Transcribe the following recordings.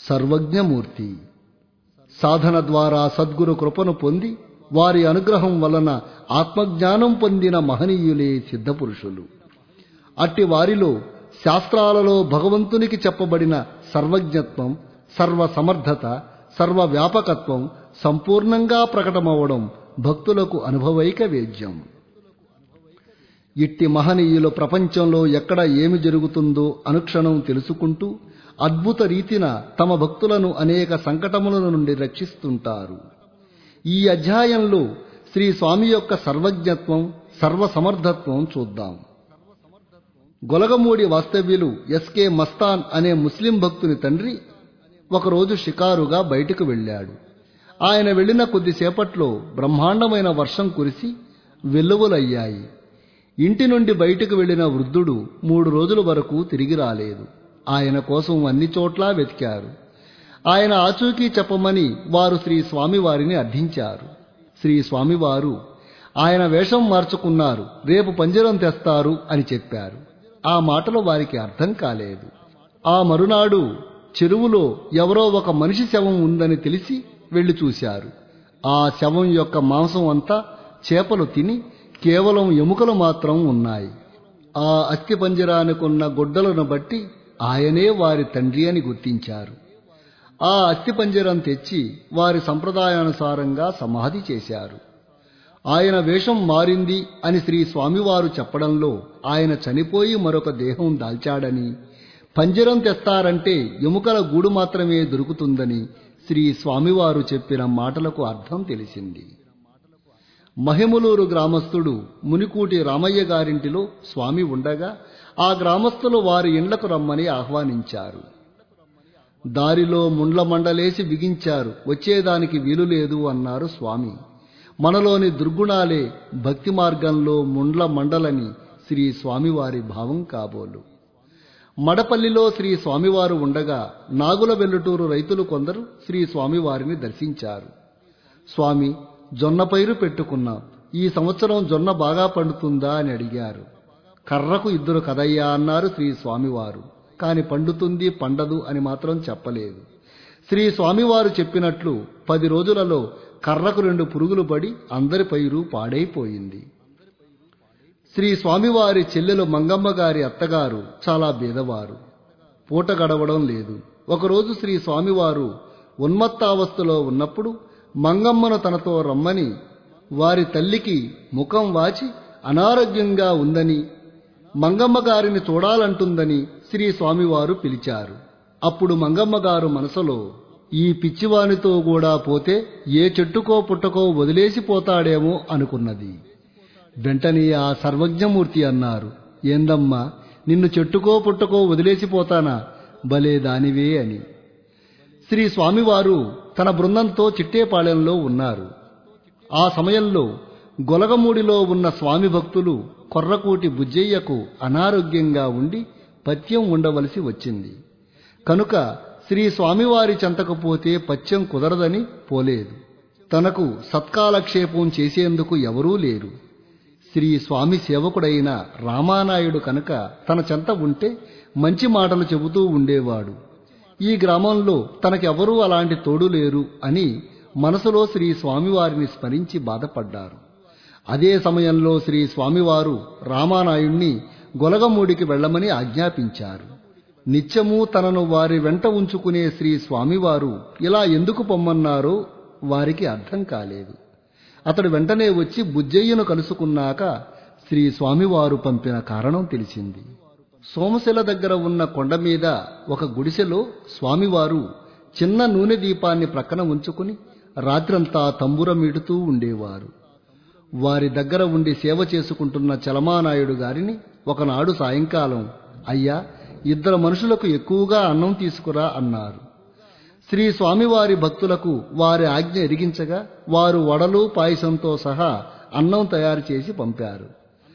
సర్వజ్ఞమూర్తి సాధన ద్వారా సద్గురు కృపను పొంది వారి అనుగ్రహం వలన ఆత్మజ్ఞానం పొందిన మహనీయులే సిద్ధపురుషులు అట్టి వారిలో శాస్త్రాలలో భగవంతునికి చెప్పబడిన సర్వజ్ఞత్వం సర్వ సమర్థత సర్వ వ్యాపకత్వం సంపూర్ణంగా ప్రకటమవడం భక్తులకు అనుభవైక వేద్యం ఇట్టి మహనీయులు ప్రపంచంలో ఎక్కడ ఏమి జరుగుతుందో అనుక్షణం తెలుసుకుంటూ అద్భుత రీతిన తమ భక్తులను అనేక సంకటముల నుండి రక్షిస్తుంటారు ఈ అధ్యాయంలో శ్రీ స్వామి యొక్క సర్వజ్ఞత్వం సర్వసమర్థత్వం చూద్దాం గొలగమూడి వాస్తవ్యులు ఎస్కే మస్తాన్ అనే ముస్లిం భక్తుని తండ్రి ఒకరోజు షికారుగా బయటకు వెళ్ళాడు ఆయన వెళ్ళిన కొద్దిసేపట్లో బ్రహ్మాండమైన వర్షం కురిసి వెల్లువలయ్యాయి ఇంటి నుండి బయటకు వెళ్ళిన వృద్ధుడు మూడు రోజుల వరకు తిరిగి రాలేదు ఆయన కోసం అన్ని చోట్లా వెతికారు ఆయన ఆచూకీ చెప్పమని వారు శ్రీ స్వామివారిని అర్థించారు శ్రీ స్వామివారు ఆయన వేషం మార్చుకున్నారు రేపు పంజరం తెస్తారు అని చెప్పారు ఆ మాటలు వారికి అర్థం కాలేదు ఆ మరునాడు చెరువులో ఎవరో ఒక మనిషి శవం ఉందని తెలిసి వెళ్లి చూశారు ఆ శవం యొక్క మాంసం అంతా చేపలు తిని కేవలం ఎముకలు మాత్రం ఉన్నాయి ఆ అస్థి పంజరానికున్న గొడ్డలను బట్టి ఆయనే వారి తండ్రి అని గుర్తించారు ఆ అస్థి పంజరం తెచ్చి వారి సంప్రదాయానుసారంగా సమాధి చేశారు ఆయన వేషం మారింది అని శ్రీ స్వామివారు చెప్పడంలో ఆయన చనిపోయి మరొక దేహం దాల్చాడని పంజరం తెస్తారంటే ఎముకల గూడు మాత్రమే దొరుకుతుందని శ్రీ స్వామివారు చెప్పిన మాటలకు అర్థం తెలిసింది మహిమలూరు గ్రామస్థుడు మునికూటి రామయ్య గారింటిలో స్వామి ఉండగా ఆ గ్రామస్తులు వారి ఇండ్లకు రమ్మని ఆహ్వానించారు దారిలో ముండ్ల మండలేసి బిగించారు వచ్చేదానికి వీలు లేదు అన్నారు స్వామి మనలోని దుర్గుణాలే భక్తి మార్గంలో ముండ్ల మండలని శ్రీ స్వామివారి భావం కాబోలు మడపల్లిలో శ్రీ స్వామివారు ఉండగా నాగుల వెల్లుటూరు రైతులు కొందరు శ్రీ స్వామివారిని దర్శించారు స్వామి జొన్న పైరు పెట్టుకున్నాం ఈ సంవత్సరం జొన్న బాగా పండుతుందా అని అడిగారు కర్రకు ఇద్దరు కదయ్యా అన్నారు శ్రీ స్వామివారు కాని పండుతుంది పండదు అని మాత్రం చెప్పలేదు శ్రీ స్వామివారు చెప్పినట్లు పది రోజులలో కర్రకు రెండు పురుగులు పడి అందరి పైరు పాడైపోయింది శ్రీ స్వామివారి చెల్లెలు మంగమ్మ గారి అత్తగారు చాలా బీదవారు పూట గడవడం లేదు ఒకరోజు శ్రీ స్వామివారు ఉన్మత్తావస్థలో ఉన్నప్పుడు మంగమ్మను తనతో రమ్మని వారి తల్లికి ముఖం వాచి అనారోగ్యంగా ఉందని మంగమ్మ గారిని చూడాలంటుందని శ్రీ స్వామివారు పిలిచారు అప్పుడు మంగమ్మ గారు మనసులో ఈ పిచ్చివానితో కూడా పోతే ఏ చెట్టుకో పుట్టకో వదిలేసిపోతాడేమో అనుకున్నది వెంటనే ఆ సర్వజ్ఞమూర్తి అన్నారు ఏందమ్మా నిన్ను చెట్టుకో పుట్టకో వదిలేసిపోతానా భలే దానివే అని శ్రీ స్వామివారు తన బృందంతో చిట్టేపాళెంలో ఉన్నారు ఆ సమయంలో గొలగమూడిలో ఉన్న స్వామి భక్తులు కొర్రకూటి బుజ్జయ్యకు అనారోగ్యంగా ఉండి పథ్యం ఉండవలసి వచ్చింది కనుక శ్రీ స్వామివారి చెంతకు పోతే పథ్యం కుదరదని పోలేదు తనకు సత్కాలక్షేపం చేసేందుకు ఎవరూ లేరు శ్రీ స్వామి సేవకుడైన రామానాయుడు కనుక తన చెంత ఉంటే మంచి మాటలు చెబుతూ ఉండేవాడు ఈ గ్రామంలో తనకెవరూ అలాంటి తోడు లేరు అని మనసులో శ్రీ స్వామివారిని స్మరించి బాధపడ్డారు అదే సమయంలో శ్రీ స్వామివారు రామానాయుణ్ణి గొలగమూడికి వెళ్ళమని ఆజ్ఞాపించారు నిత్యము తనను వారి వెంట ఉంచుకునే శ్రీ స్వామివారు ఇలా ఎందుకు పొమ్మన్నారో వారికి అర్థం కాలేదు అతడు వెంటనే వచ్చి బుజ్జయ్యను కలుసుకున్నాక శ్రీ స్వామివారు పంపిన కారణం తెలిసింది సోమశిల దగ్గర ఉన్న కొండ మీద ఒక గుడిసెలో స్వామివారు చిన్న నూనె దీపాన్ని ప్రక్కన ఉంచుకుని రాత్రంతా తంబురమీడుతూ ఉండేవారు వారి దగ్గర ఉండి సేవ చేసుకుంటున్న చలమానాయుడు గారిని ఒకనాడు సాయంకాలం అయ్యా ఇద్దరు మనుషులకు ఎక్కువగా అన్నం తీసుకురా అన్నారు శ్రీ స్వామివారి భక్తులకు వారి ఆజ్ఞ ఎరిగించగా వారు వడలు పాయసంతో సహా అన్నం తయారు చేసి పంపారు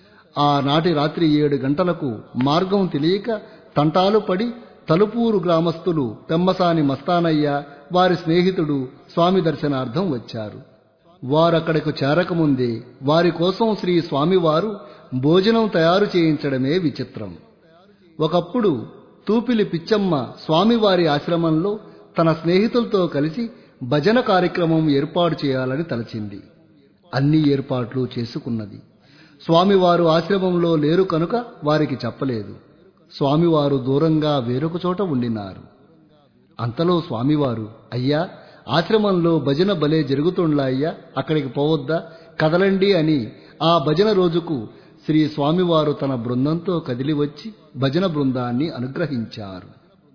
ఆనాటి రాత్రి ఏడు గంటలకు మార్గం తెలియక తంటాలు పడి తలుపూరు గ్రామస్తులు పెమ్మసాని మస్తానయ్య వారి స్నేహితుడు స్వామి దర్శనార్థం వచ్చారు వారక్కడకు చేరకముందే వారి కోసం శ్రీ స్వామివారు భోజనం తయారు చేయించడమే విచిత్రం ఒకప్పుడు తూపిలి పిచ్చమ్మ స్వామివారి ఆశ్రమంలో తన స్నేహితులతో కలిసి భజన కార్యక్రమం ఏర్పాటు చేయాలని తలచింది అన్ని ఏర్పాట్లు చేసుకున్నది స్వామివారు ఆశ్రమంలో లేరు కనుక వారికి చెప్పలేదు స్వామివారు దూరంగా వేరొక చోట ఉండినారు అంతలో స్వామివారు అయ్యా ఆశ్రమంలో భజన భలే జరుగుతుండ్లా అయ్యా అక్కడికి పోవద్దా కదలండి అని ఆ భజన రోజుకు శ్రీ స్వామివారు తన బృందంతో కదిలి వచ్చి భజన బృందాన్ని అనుగ్రహించారు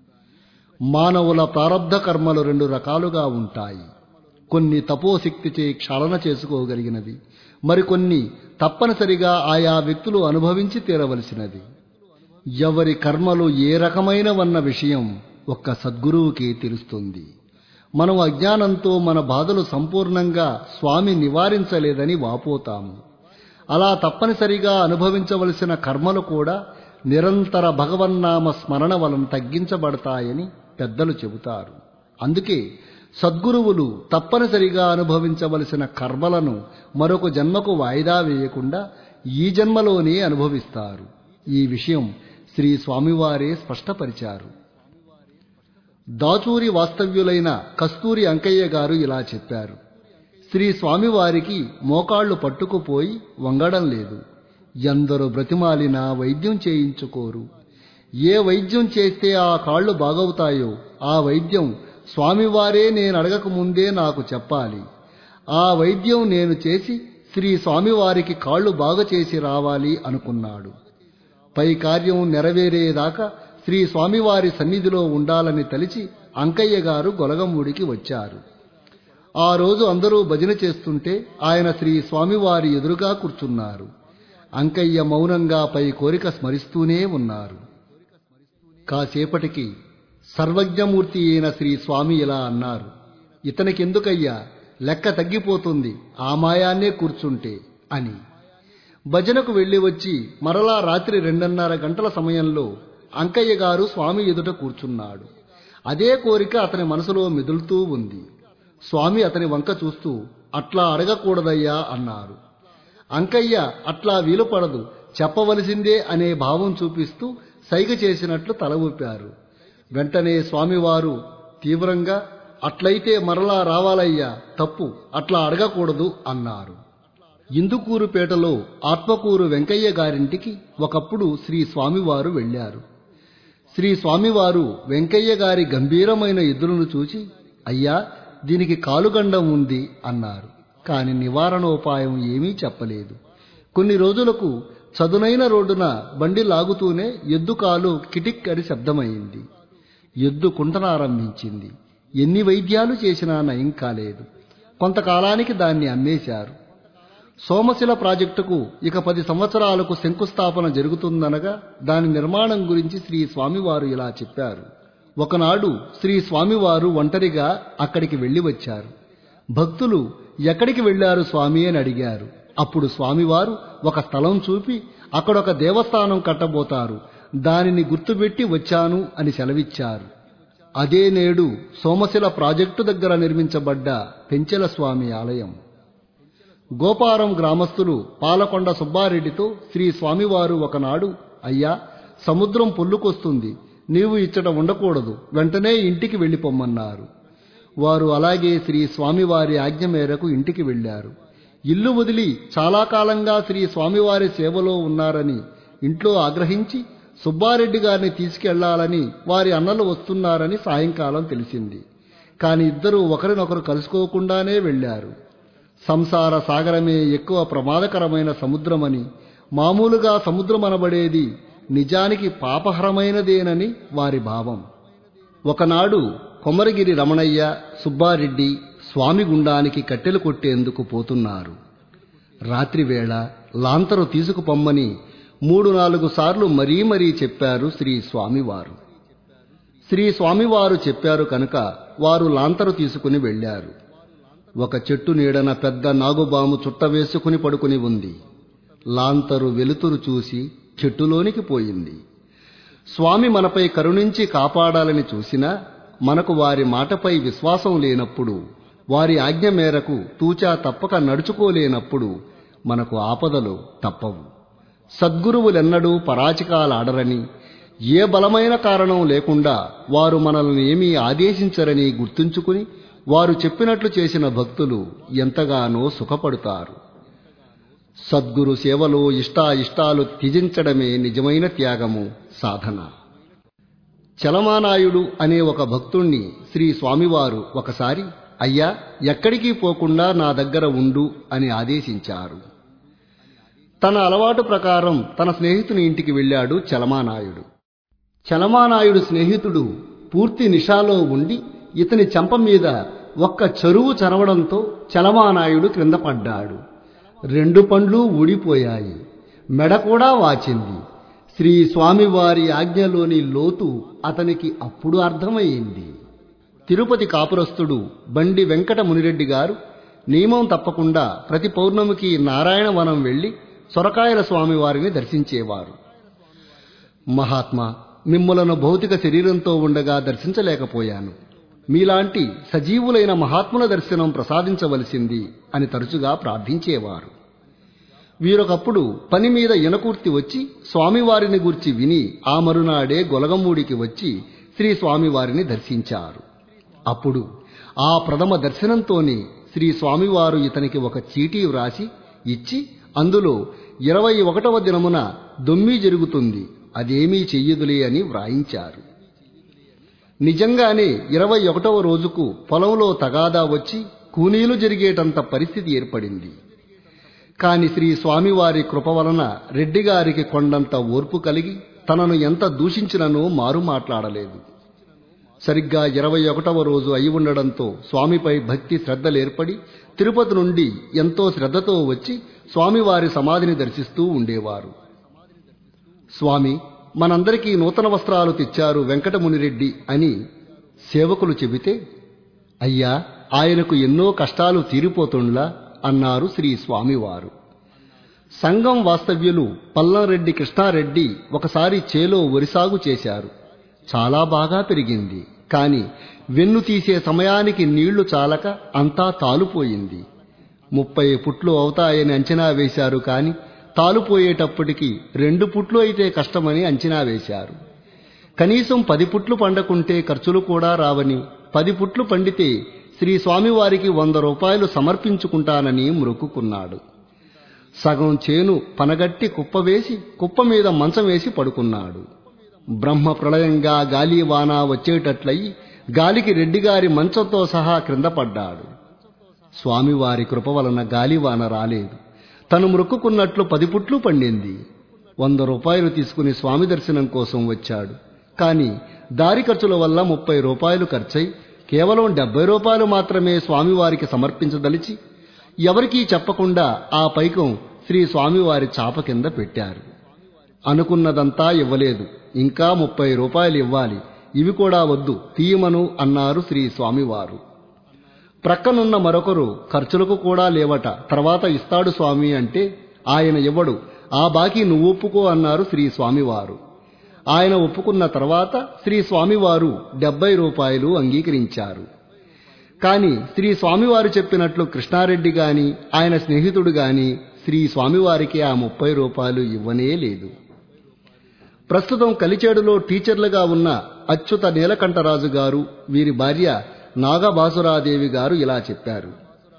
మానవుల ప్రారబ్ధ కర్మలు రెండు రకాలుగా ఉంటాయి కొన్ని తపోశక్తిచే క్షాళన చేసుకోగలిగినవి మరికొన్ని తప్పనిసరిగా ఆయా వ్యక్తులు అనుభవించి తీరవలసినది ఎవరి కర్మలు ఏ రకమైనవన్న విషయం ఒక్క సద్గురువుకి తెలుస్తుంది మనం అజ్ఞానంతో మన బాధలు సంపూర్ణంగా స్వామి నివారించలేదని వాపోతాము అలా తప్పనిసరిగా అనుభవించవలసిన కర్మలు కూడా నిరంతర భగవన్నామ స్మరణ వలన తగ్గించబడతాయని పెద్దలు చెబుతారు అందుకే సద్గురువులు తప్పనిసరిగా అనుభవించవలసిన కర్మలను మరొక జన్మకు వాయిదా వేయకుండా ఈ జన్మలోనే అనుభవిస్తారు ఈ విషయం శ్రీ స్వామివారే స్పష్టపరిచారు దాచూరి వాస్తవ్యులైన కస్తూరి అంకయ్య గారు ఇలా చెప్పారు శ్రీ స్వామివారికి మోకాళ్లు పట్టుకుపోయి వంగడం లేదు ఎందరో బ్రతిమాలినా వైద్యం చేయించుకోరు ఏ వైద్యం చేస్తే ఆ కాళ్ళు బాగవుతాయో ఆ వైద్యం స్వామివారే నేను అడగక ముందే నాకు చెప్పాలి ఆ వైద్యం నేను చేసి శ్రీ స్వామివారికి కాళ్ళు బాగు చేసి రావాలి అనుకున్నాడు పై కార్యం నెరవేరేదాకా శ్రీ స్వామివారి సన్నిధిలో ఉండాలని తలిచి అంకయ్య గారు గొలగమూడికి వచ్చారు ఆ రోజు అందరూ భజన చేస్తుంటే ఆయన శ్రీ స్వామివారి ఎదురుగా కూర్చున్నారు అంకయ్య మౌనంగా పై కోరిక స్మరిస్తూనే ఉన్నారు కాసేపటికి సర్వజ్ఞమూర్తి అయిన శ్రీ స్వామి ఇలా అన్నారు ఇతనికెందుకయ్యా లెక్క తగ్గిపోతుంది ఆ మాయాన్నే కూర్చుంటే అని భజనకు వెళ్లి వచ్చి మరలా రాత్రి రెండున్నర గంటల సమయంలో అంకయ్య గారు స్వామి ఎదుట కూర్చున్నాడు అదే కోరిక అతని మనసులో మెదులుతూ ఉంది స్వామి అతని వంక చూస్తూ అట్లా అడగకూడదయ్యా అన్నారు అంకయ్య అట్లా వీలుపడదు చెప్పవలసిందే అనే భావం చూపిస్తూ సైగ చేసినట్లు తల ఊపారు వెంటనే స్వామివారు తీవ్రంగా అట్లయితే మరలా రావాలయ్యా తప్పు అట్లా అడగకూడదు అన్నారు ఇందుకూరుపేటలో ఆత్మకూరు వెంకయ్య గారింటికి ఒకప్పుడు శ్రీ స్వామివారు వెళ్ళారు శ్రీ స్వామివారు వెంకయ్య గారి గంభీరమైన ఎద్దులను చూచి అయ్యా దీనికి కాలుగండం ఉంది అన్నారు కాని నివారణోపాయం ఏమీ చెప్పలేదు కొన్ని రోజులకు చదునైన రోడ్డున బండి లాగుతూనే ఎద్దు కాలు కిటిక్ అని శబ్దమైంది ఎద్దు కుంటనారంభించింది ఎన్ని వైద్యాలు చేసినా నయం కాలేదు కొంతకాలానికి దాన్ని అమ్మేశారు సోమశిల ప్రాజెక్టుకు ఇక పది సంవత్సరాలకు శంకుస్థాపన జరుగుతుందనగా దాని నిర్మాణం గురించి శ్రీ స్వామివారు ఇలా చెప్పారు ఒకనాడు శ్రీ స్వామివారు ఒంటరిగా అక్కడికి వెళ్లి వచ్చారు భక్తులు ఎక్కడికి వెళ్లారు స్వామి అని అడిగారు అప్పుడు స్వామివారు ఒక స్థలం చూపి అక్కడొక దేవస్థానం కట్టబోతారు దానిని గుర్తుపెట్టి వచ్చాను అని సెలవిచ్చారు అదే నేడు సోమశిల ప్రాజెక్టు దగ్గర నిర్మించబడ్డ పెంచెల స్వామి ఆలయం గోపారం గ్రామస్తులు పాలకొండ సుబ్బారెడ్డితో శ్రీ స్వామివారు ఒకనాడు అయ్యా సముద్రం పొల్లుకొస్తుంది నీవు ఇచ్చట ఉండకూడదు వెంటనే ఇంటికి వెళ్ళిపోమ్మన్నారు వారు అలాగే శ్రీ స్వామివారి ఆజ్ఞ మేరకు ఇంటికి వెళ్లారు ఇల్లు వదిలి చాలా కాలంగా శ్రీ స్వామివారి సేవలో ఉన్నారని ఇంట్లో ఆగ్రహించి సుబ్బారెడ్డి గారిని తీసుకెళ్లాలని వారి అన్నలు వస్తున్నారని సాయంకాలం తెలిసింది కాని ఇద్దరూ ఒకరినొకరు కలుసుకోకుండానే వెళ్లారు సంసార సాగరమే ఎక్కువ ప్రమాదకరమైన సముద్రమని మామూలుగా సముద్రం అనబడేది నిజానికి పాపహరమైనదేనని వారి భావం ఒకనాడు కొమరగిరి రమణయ్య సుబ్బారెడ్డి స్వామి గుండానికి కట్టెలు కొట్టేందుకు పోతున్నారు రాత్రివేళ లాంతరు తీసుకుపమ్మని మూడు నాలుగు సార్లు మరీ మరీ చెప్పారు శ్రీ స్వామివారు శ్రీ స్వామివారు చెప్పారు కనుక వారు లాంతరు తీసుకుని వెళ్లారు ఒక చెట్టు నీడన పెద్ద నాగుబాము చుట్ట వేసుకుని పడుకుని ఉంది లాంతరు వెలుతురు చూసి చెట్టులోనికి పోయింది స్వామి మనపై కరుణించి కాపాడాలని చూసినా మనకు వారి మాటపై విశ్వాసం లేనప్పుడు వారి ఆజ్ఞ మేరకు తూచా తప్పక నడుచుకోలేనప్పుడు మనకు ఆపదలు తప్పవు సద్గురువులెన్నడూ పరాచికాలాడరని ఏ బలమైన కారణం లేకుండా వారు మనల్ని ఏమీ ఆదేశించరని గుర్తుంచుకుని వారు చెప్పినట్లు చేసిన భక్తులు ఎంతగానో సుఖపడతారు సద్గురు సేవలో ఇష్టాయిష్టాలు త్యజించడమే నిజమైన త్యాగము సాధన చలమానాయుడు అనే ఒక భక్తుణ్ణి శ్రీ స్వామివారు ఒకసారి అయ్యా ఎక్కడికి పోకుండా నా దగ్గర ఉండు అని ఆదేశించారు తన అలవాటు ప్రకారం తన స్నేహితుని ఇంటికి వెళ్ళాడు చలమానాయుడు చలమానాయుడు స్నేహితుడు పూర్తి నిషాలో ఉండి ఇతని చెంప మీద ఒక్క చెరువు చరవడంతో చలమానాయుడు క్రింద పడ్డాడు రెండు పండ్లు ఊడిపోయాయి మెడ కూడా వాచింది శ్రీ స్వామివారి ఆజ్ఞలోని లోతు అతనికి అప్పుడు అర్థమయ్యింది తిరుపతి కాపురస్తుడు బండి వెంకట మునిరెడ్డి గారు నియమం తప్పకుండా ప్రతి పౌర్ణమికి నారాయణవనం వెళ్లి సొరకాయల స్వామివారిని దర్శించేవారు మహాత్మా మిమ్మలను భౌతిక శరీరంతో ఉండగా దర్శించలేకపోయాను మీలాంటి సజీవులైన మహాత్ముల దర్శనం ప్రసాదించవలసింది అని తరచుగా ప్రార్థించేవారు వీరొకప్పుడు పని మీద ఇనకూర్తి వచ్చి స్వామివారిని గూర్చి విని ఆ మరునాడే గొలగమూడికి వచ్చి శ్రీ స్వామివారిని దర్శించారు అప్పుడు ఆ ప్రథమ దర్శనంతోనే శ్రీ స్వామివారు ఇతనికి ఒక చీటీ వ్రాసి ఇచ్చి అందులో ఇరవై ఒకటవ దినమున దొమ్మి జరుగుతుంది అదేమీ చెయ్యదులే అని వ్రాయించారు నిజంగానే ఇరవై ఒకటవ రోజుకు పొలంలో తగాదా వచ్చి కూనీలు జరిగేటంత పరిస్థితి ఏర్పడింది కాని శ్రీ స్వామివారి కృప వలన రెడ్డిగారికి కొండంత ఓర్పు కలిగి తనను ఎంత దూషించిననో మారు మాట్లాడలేదు సరిగ్గా ఇరవై ఒకటవ రోజు అయి ఉండడంతో స్వామిపై భక్తి శ్రద్ధలేర్పడి తిరుపతి నుండి ఎంతో శ్రద్ధతో వచ్చి స్వామివారి సమాధిని దర్శిస్తూ ఉండేవారు స్వామి మనందరికీ నూతన వస్త్రాలు తెచ్చారు వెంకటమునిరెడ్డి అని సేవకులు చెబితే అయ్యా ఆయనకు ఎన్నో కష్టాలు తీరిపోతుండ్లా అన్నారు శ్రీ స్వామివారు సంఘం వాస్తవ్యులు పల్లంరెడ్డి కృష్ణారెడ్డి ఒకసారి చేలో వరిసాగు చేశారు చాలా బాగా పెరిగింది కాని వెన్ను తీసే సమయానికి నీళ్లు చాలక అంతా తాలుపోయింది ముప్పై పుట్లు అవుతాయని అంచనా వేశారు కాని తాలుపోయేటప్పటికి రెండు పుట్లు అయితే కష్టమని అంచనా వేశారు కనీసం పది పుట్లు పండకుంటే ఖర్చులు కూడా రావని పది పుట్లు పండితే శ్రీ స్వామివారికి వంద రూపాయలు సమర్పించుకుంటానని మ్రొక్కుకున్నాడు సగం చేను పనగట్టి కుప్ప వేసి కుప్ప మీద మంచం వేసి పడుకున్నాడు బ్రహ్మ ప్రళయంగా గాలి వాన వచ్చేటట్లయి గాలికి రెడ్డిగారి మంచంతో సహా క్రింద పడ్డాడు స్వామివారి కృప వలన గాలివాన రాలేదు తను మొక్కుకున్నట్లు పది పుట్లు పండింది వంద రూపాయలు తీసుకుని స్వామి దర్శనం కోసం వచ్చాడు కాని దారి ఖర్చుల వల్ల ముప్పై రూపాయలు ఖర్చై కేవలం డెబ్బై రూపాయలు మాత్రమే స్వామివారికి సమర్పించదలిచి ఎవరికీ చెప్పకుండా ఆ పైకం శ్రీ స్వామివారి చాప కింద పెట్టారు అనుకున్నదంతా ఇవ్వలేదు ఇంకా ముప్పై రూపాయలు ఇవ్వాలి ఇవి కూడా వద్దు తీయమను అన్నారు శ్రీ స్వామివారు ప్రక్కనున్న మరొకరు ఖర్చులకు కూడా లేవట తర్వాత ఇస్తాడు స్వామి అంటే ఆయన ఇవ్వడు ఆ బాకీ నువ్వు ఒప్పుకో అన్నారు శ్రీ స్వామివారు ఆయన ఒప్పుకున్న తర్వాత శ్రీ స్వామివారు డెబ్బై రూపాయలు అంగీకరించారు కాని శ్రీ స్వామివారు చెప్పినట్లు కృష్ణారెడ్డి గాని ఆయన స్నేహితుడు గాని శ్రీ స్వామివారికి ఆ ముప్పై రూపాయలు ఇవ్వనే లేదు ప్రస్తుతం కలిచేడులో టీచర్లుగా ఉన్న అచ్యుత నీలకంఠరాజు గారు వీరి భార్య నాగబాసురాదేవి గారు ఇలా చెప్పారు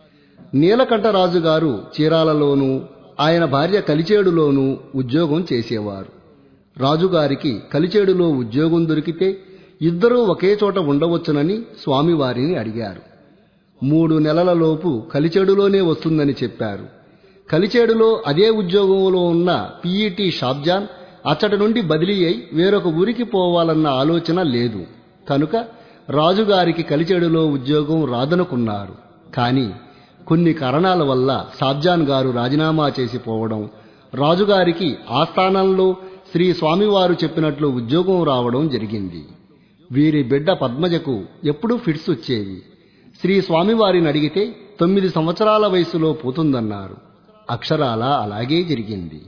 నీలకంఠరాజు గారు చీరాలలోనూ ఆయన భార్య కలిచేడులోనూ ఉద్యోగం చేసేవారు రాజుగారికి కలిచేడులో ఉద్యోగం దొరికితే ఇద్దరూ ఒకే చోట ఉండవచ్చునని స్వామివారిని అడిగారు మూడు నెలలలోపు కలిచేడులోనే వస్తుందని చెప్పారు కలిచేడులో అదే ఉద్యోగంలో ఉన్న పీఈటీ షాబ్జాన్ అచ్చటి నుండి బదిలీ అయి వేరొక ఊరికి పోవాలన్న ఆలోచన లేదు కనుక రాజుగారికి కలిచెడులో ఉద్యోగం రాదనుకున్నారు కాని కొన్ని కారణాల వల్ల షాబ్జాన్ గారు రాజీనామా చేసి పోవడం రాజుగారికి ఆ స్థానంలో శ్రీ స్వామివారు చెప్పినట్లు ఉద్యోగం రావడం జరిగింది వీరి బిడ్డ పద్మజకు ఎప్పుడూ ఫిట్స్ వచ్చేవి శ్రీ స్వామివారిని అడిగితే తొమ్మిది సంవత్సరాల వయసులో పోతుందన్నారు అక్షరాల అలాగే జరిగింది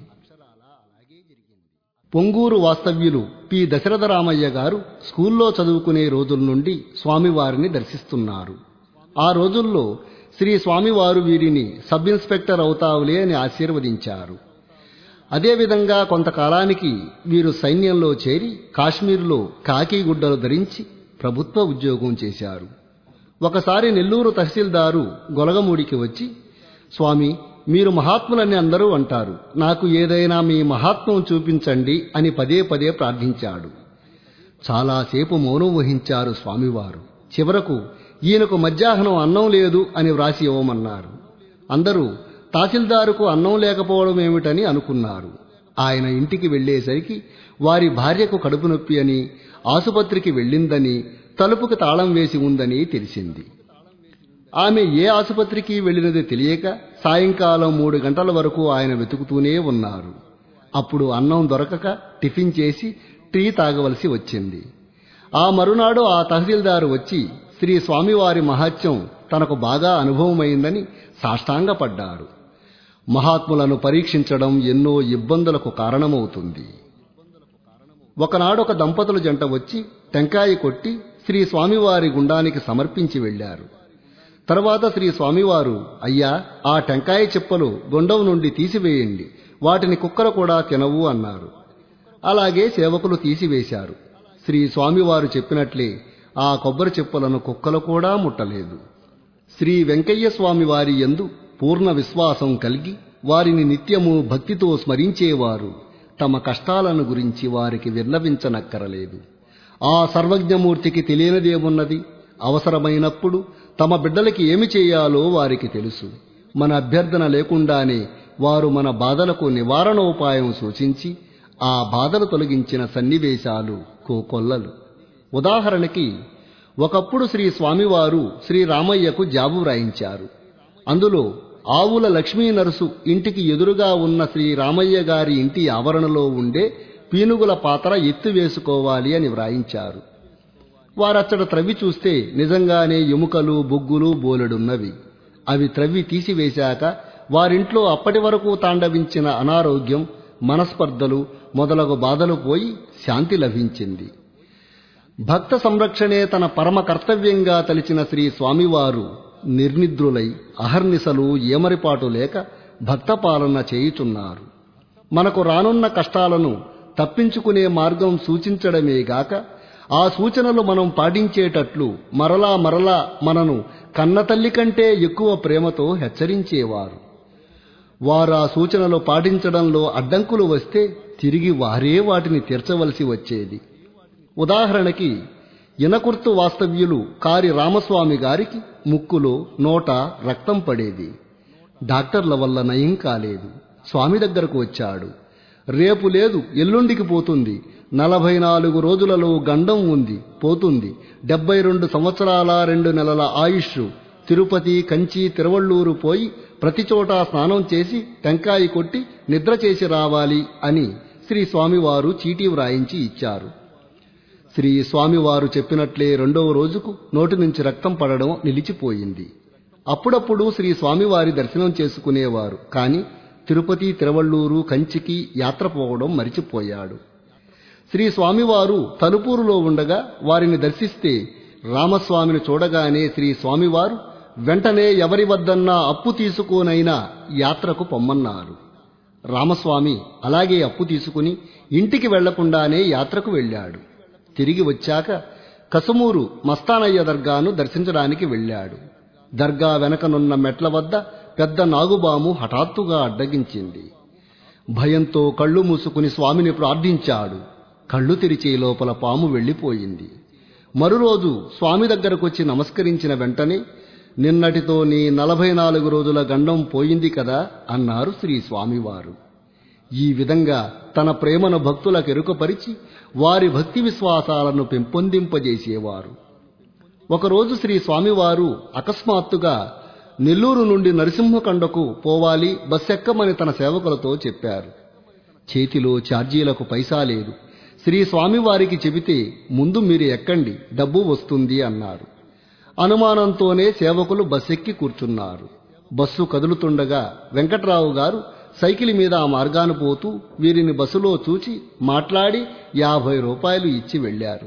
పొంగూరు వాస్తవ్యులు పి దశరథరామయ్య గారు స్కూల్లో చదువుకునే రోజుల నుండి స్వామివారిని దర్శిస్తున్నారు ఆ రోజుల్లో శ్రీ స్వామివారు వీరిని సబ్ ఇన్స్పెక్టర్ అవుతావులే అని ఆశీర్వదించారు అదేవిధంగా కొంతకాలానికి వీరు సైన్యంలో చేరి కాశ్మీర్లో కాకి గుడ్డలు ధరించి ప్రభుత్వ ఉద్యోగం చేశారు ఒకసారి నెల్లూరు తహసీల్దారు గొలగమూడికి వచ్చి స్వామి మీరు మహాత్ములని అందరూ అంటారు నాకు ఏదైనా మీ మహాత్మం చూపించండి అని పదే పదే ప్రార్థించాడు చాలాసేపు మౌనం వహించారు స్వామివారు చివరకు ఈయనకు మధ్యాహ్నం అన్నం లేదు అని వ్రాసి ఇవ్వమన్నారు అందరూ తహసీల్దారుకు అన్నం లేకపోవడం ఏమిటని అనుకున్నారు ఆయన ఇంటికి వెళ్లేసరికి వారి భార్యకు కడుపు నొప్పి అని ఆసుపత్రికి వెళ్ళిందని తలుపుకి తాళం వేసి ఉందని తెలిసింది ఆమె ఏ ఆసుపత్రికి వెళ్ళినది తెలియక సాయంకాలం మూడు గంటల వరకు ఆయన వెతుకుతూనే ఉన్నారు అప్పుడు అన్నం దొరకక టిఫిన్ చేసి టీ తాగవలసి వచ్చింది ఆ మరునాడు ఆ తహసీల్దారు వచ్చి శ్రీ స్వామివారి మహాత్యం తనకు బాగా అనుభవమైందని సాష్టాంగపడ్డారు మహాత్ములను పరీక్షించడం ఎన్నో ఇబ్బందులకు కారణమవుతుంది ఒకనాడు ఒక దంపతుల జంట వచ్చి టెంకాయ కొట్టి శ్రీ స్వామివారి గుండానికి సమర్పించి వెళ్లారు తర్వాత శ్రీ స్వామివారు అయ్యా ఆ టెంకాయ చెప్పులు గుండం నుండి తీసివేయండి వాటిని కుక్కలు కూడా తినవు అన్నారు అలాగే సేవకులు తీసివేశారు శ్రీ స్వామివారు చెప్పినట్లే ఆ కొబ్బరి చెప్పులను కుక్కలు కూడా ముట్టలేదు శ్రీ వెంకయ్య స్వామి వారి యందు పూర్ణ విశ్వాసం కలిగి వారిని నిత్యము భక్తితో స్మరించేవారు తమ కష్టాలను గురించి వారికి విన్నవించనక్కరలేదు ఆ సర్వజ్ఞమూర్తికి తెలియనిదేమున్నది అవసరమైనప్పుడు తమ బిడ్డలకి ఏమి చేయాలో వారికి తెలుసు మన అభ్యర్థన లేకుండానే వారు మన బాధలకు నివారణోపాయం సూచించి ఆ బాధలు తొలగించిన సన్నివేశాలు కోకొల్లలు ఉదాహరణకి ఒకప్పుడు శ్రీ స్వామివారు శ్రీ రామయ్యకు జాబు వ్రాయించారు అందులో ఆవుల లక్ష్మీ నరసు ఇంటికి ఎదురుగా ఉన్న శ్రీ రామయ్య గారి ఇంటి ఆవరణలో ఉండే పీనుగుల పాత్ర ఎత్తు వేసుకోవాలి అని వ్రాయించారు వారచ్చట త్రవ్వి చూస్తే నిజంగానే ఎముకలు బొగ్గులు బోలెడున్నవి అవి త్రవ్వి తీసివేశాక వారింట్లో అప్పటి వరకు తాండవించిన అనారోగ్యం మనస్పర్ధలు మొదలగు బాధలు పోయి శాంతి లభించింది భక్త సంరక్షణే తన పరమ కర్తవ్యంగా తలిచిన శ్రీ స్వామివారు నిర్నిద్రులై అహర్నిశలు ఏమరిపాటు లేక భక్త పాలన చేయుచున్నారు మనకు రానున్న కష్టాలను తప్పించుకునే మార్గం సూచించడమే గాక ఆ సూచనలు మనం పాటించేటట్లు మరలా మరలా మనను కన్నతల్లి కంటే ఎక్కువ ప్రేమతో హెచ్చరించేవారు వారు ఆ సూచనలు పాటించడంలో అడ్డంకులు వస్తే తిరిగి వారే వాటిని తీర్చవలసి వచ్చేది ఉదాహరణకి ఇనకుర్తు వాస్తవ్యులు కారి రామస్వామి గారికి ముక్కులో నోట రక్తం పడేది డాక్టర్ల వల్ల నయం కాలేదు స్వామి దగ్గరకు వచ్చాడు రేపు లేదు ఎల్లుండికి పోతుంది నలభై నాలుగు రోజులలో గండం ఉంది పోతుంది డెబ్బై రెండు సంవత్సరాల రెండు నెలల ఆయుష్ తిరుపతి కంచి తిరువళ్ళూరు పోయి ప్రతి చోట స్నానం చేసి టెంకాయ కొట్టి నిద్ర చేసి రావాలి అని శ్రీ స్వామివారు చీటీ వ్రాయించి ఇచ్చారు శ్రీ స్వామివారు చెప్పినట్లే రెండవ రోజుకు నోటి నుంచి రక్తం పడడం నిలిచిపోయింది అప్పుడప్పుడు శ్రీ స్వామివారి దర్శనం చేసుకునేవారు కాని తిరుపతి తిరువళ్ళూరు కంచికి యాత్ర పోవడం మరిచిపోయాడు శ్రీ స్వామివారు తలుపూరులో ఉండగా వారిని దర్శిస్తే రామస్వామిని చూడగానే శ్రీ స్వామివారు వెంటనే ఎవరి వద్దన్నా అప్పు తీసుకోనైనా యాత్రకు పొమ్మన్నారు రామస్వామి అలాగే అప్పు తీసుకుని ఇంటికి వెళ్లకుండానే యాత్రకు వెళ్ళాడు తిరిగి వచ్చాక కసుమూరు మస్తానయ్య దర్గాను దర్శించడానికి వెళ్ళాడు దర్గా వెనకనున్న మెట్ల వద్ద పెద్ద నాగుబాము హఠాత్తుగా అడ్డగించింది భయంతో కళ్ళు మూసుకుని స్వామిని ప్రార్థించాడు కళ్ళు తెరిచే లోపల పాము వెళ్ళిపోయింది మరురోజు స్వామి దగ్గరకొచ్చి నమస్కరించిన వెంటనే నిన్నటితో నీ నలభై నాలుగు రోజుల గండం పోయింది కదా అన్నారు శ్రీ స్వామివారు ఈ విధంగా తన ప్రేమను భక్తులకు ఎరుకపరిచి వారి భక్తి విశ్వాసాలను పెంపొందింపజేసేవారు ఒకరోజు శ్రీ స్వామివారు అకస్మాత్తుగా నెల్లూరు నుండి నరసింహకండకు పోవాలి బస్సెక్కమని తన సేవకులతో చెప్పారు చేతిలో ఛార్జీలకు పైసా లేదు శ్రీ స్వామివారికి చెబితే ముందు మీరు ఎక్కండి డబ్బు వస్తుంది అన్నారు అనుమానంతోనే సేవకులు బస్సెక్కి కూర్చున్నారు బస్సు కదులుతుండగా వెంకట్రావు గారు సైకిల్ మీద ఆ మార్గాన పోతూ వీరిని బస్సులో చూచి మాట్లాడి యాభై రూపాయలు ఇచ్చి వెళ్లారు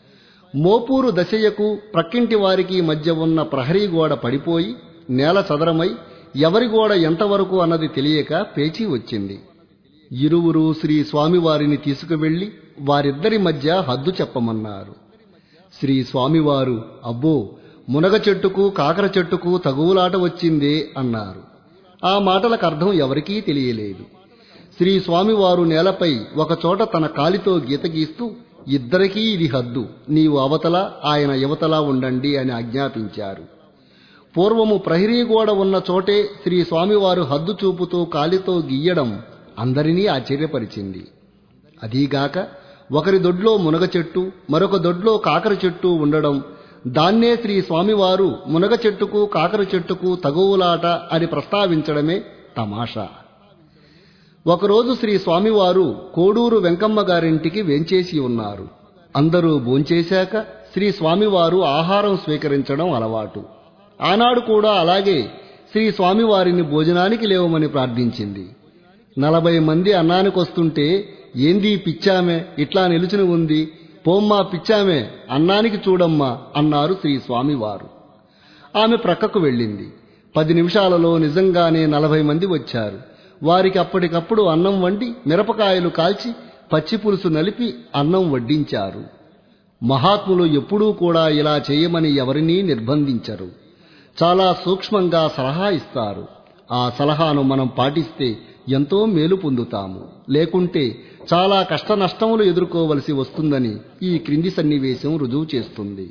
మోపూరు దశయ్యకు ప్రక్కింటి వారికి మధ్య ఉన్న ప్రహరీ గోడ పడిపోయి నేల చదరమై ఎవరి గోడ ఎంతవరకు అన్నది తెలియక పేచీ వచ్చింది ఇరువురు శ్రీ స్వామివారిని తీసుకువెళ్లి వారిద్దరి మధ్య హద్దు చెప్పమన్నారు శ్రీ స్వామివారు అబ్బో మునగ చెట్టుకు కాకర చెట్టుకు తగువులాట వచ్చిందే అన్నారు ఆ మాటలకు అర్థం ఎవరికీ తెలియలేదు శ్రీ స్వామివారు నేలపై ఒకచోట తన కాలితో గీత గీస్తూ ఇద్దరికీ ఇది హద్దు నీవు అవతల ఆయన యువతల ఉండండి అని ఆజ్ఞాపించారు పూర్వము ప్రహరీ గోడ ఉన్న చోటే శ్రీ స్వామివారు హద్దు చూపుతూ కాలితో గీయడం అందరినీ ఆశ్చర్యపరిచింది అదీగాక ఒకరి దొడ్లో మునగ చెట్టు మరొక దొడ్లో కాకర చెట్టు ఉండడం దాన్నే శ్రీ స్వామివారు మునగ చెట్టుకు కాకర చెట్టుకు తగువులాట అని ప్రస్తావించడమే తమాషా ఒకరోజు శ్రీ స్వామివారు కోడూరు వెంకమ్మ గారింటికి వేంచేసి ఉన్నారు అందరూ భోంచేశాక శ్రీ స్వామివారు ఆహారం స్వీకరించడం అలవాటు ఆనాడు కూడా అలాగే శ్రీ స్వామివారిని భోజనానికి లేవమని ప్రార్థించింది నలభై మంది అన్నానికొస్తుంటే ఏందీ పిచ్చామే ఇట్లా నిలుచుని ఉంది పోమ్మా పిచ్చామే అన్నానికి చూడమ్మా అన్నారు శ్రీ స్వామివారు ఆమె ప్రక్కకు వెళ్ళింది పది నిమిషాలలో నిజంగానే నలభై మంది వచ్చారు వారికి అప్పటికప్పుడు అన్నం వండి మిరపకాయలు కాల్చి పచ్చి పులుసు నలిపి అన్నం వడ్డించారు మహాత్ములు ఎప్పుడూ కూడా ఇలా చేయమని ఎవరినీ నిర్బంధించరు చాలా సూక్ష్మంగా సలహా ఇస్తారు ఆ సలహాను మనం పాటిస్తే ఎంతో మేలు పొందుతాము లేకుంటే చాలా కష్ట నష్టములు ఎదుర్కోవలసి వస్తుందని ఈ క్రింది సన్నివేశం రుజువు చేస్తుంది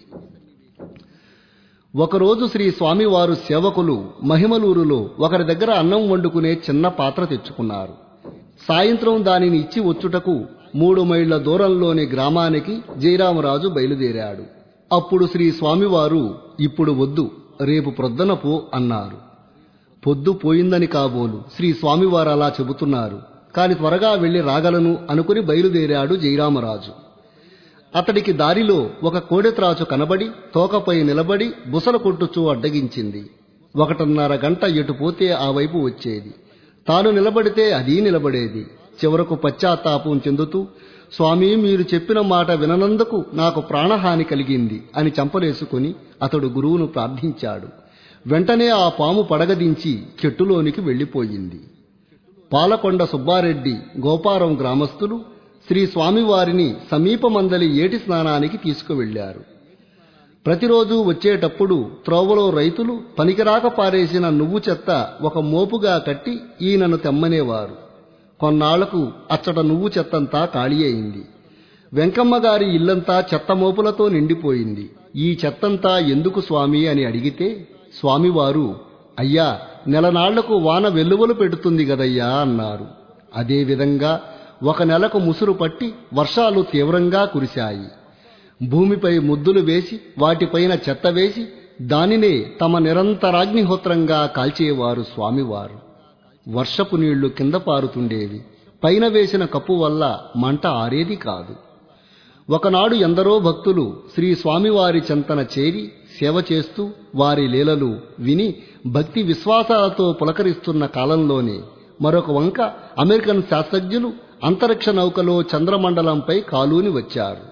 ఒకరోజు శ్రీ స్వామివారు సేవకులు మహిమలూరులో ఒకరి దగ్గర అన్నం వండుకునే చిన్న పాత్ర తెచ్చుకున్నారు సాయంత్రం దానిని ఇచ్చి వచ్చుటకు మూడు మైళ్ల దూరంలోని గ్రామానికి జయరామరాజు బయలుదేరాడు అప్పుడు శ్రీ స్వామివారు ఇప్పుడు వద్దు రేపు ప్రొద్దన పో అన్నారు పొద్దు పోయిందని కాబోలు శ్రీ స్వామివారు అలా చెబుతున్నారు కాని త్వరగా వెళ్లి రాగలను అనుకుని బయలుదేరాడు జయరామరాజు అతడికి దారిలో ఒక కోడెత్రాచు కనబడి తోకపై నిలబడి బుసల కొట్టుచూ అడ్డగించింది ఒకటిన్నర గంట ఎటు పోతే ఆ వైపు వచ్చేది తాను నిలబడితే అదీ నిలబడేది చివరకు పశ్చాత్తాపం చెందుతూ స్వామి మీరు చెప్పిన మాట విననందుకు నాకు ప్రాణహాని కలిగింది అని చంపలేసుకుని అతడు గురువును ప్రార్థించాడు వెంటనే ఆ పాము పడగదించి చెట్టులోనికి వెళ్లిపోయింది పాలకొండ సుబ్బారెడ్డి గోపారం గ్రామస్తులు శ్రీ స్వామివారిని సమీపమందలి ఏటి స్నానానికి తీసుకువెళ్లారు ప్రతిరోజు వచ్చేటప్పుడు త్రోవలో రైతులు పనికిరాక పారేసిన నువ్వు చెత్త ఒక మోపుగా కట్టి ఈయనను తెమ్మనేవారు కొన్నాళ్లకు అచ్చట నువ్వు చెత్తంతా ఖాళీ అయింది వెంకమ్మ గారి ఇల్లంతా చెత్త మోపులతో నిండిపోయింది ఈ చెత్తంతా ఎందుకు స్వామి అని అడిగితే స్వామివారు అయ్యా నెలనాళ్లకు వాన వెల్లువలు పెడుతుంది గదయ్యా అన్నారు అదేవిధంగా ఒక నెలకు ముసురు పట్టి వర్షాలు తీవ్రంగా కురిశాయి భూమిపై ముద్దులు వేసి వాటిపైన చెత్త వేసి దానినే తమ నిరంతరాగ్నిహోత్రంగా కాల్చేవారు స్వామివారు వర్షపు నీళ్లు కింద పారుతుండేవి పైన వేసిన కప్పు వల్ల మంట ఆరేది కాదు ఒకనాడు ఎందరో భక్తులు శ్రీ స్వామివారి చెంతన చేరి సేవ చేస్తూ వారి లీలలు విని భక్తి విశ్వాసాలతో పులకరిస్తున్న కాలంలోనే మరొక వంక అమెరికన్ శాస్త్రజ్ఞులు అంతరిక్ష నౌకలో చంద్రమండలంపై కాలూని వచ్చారు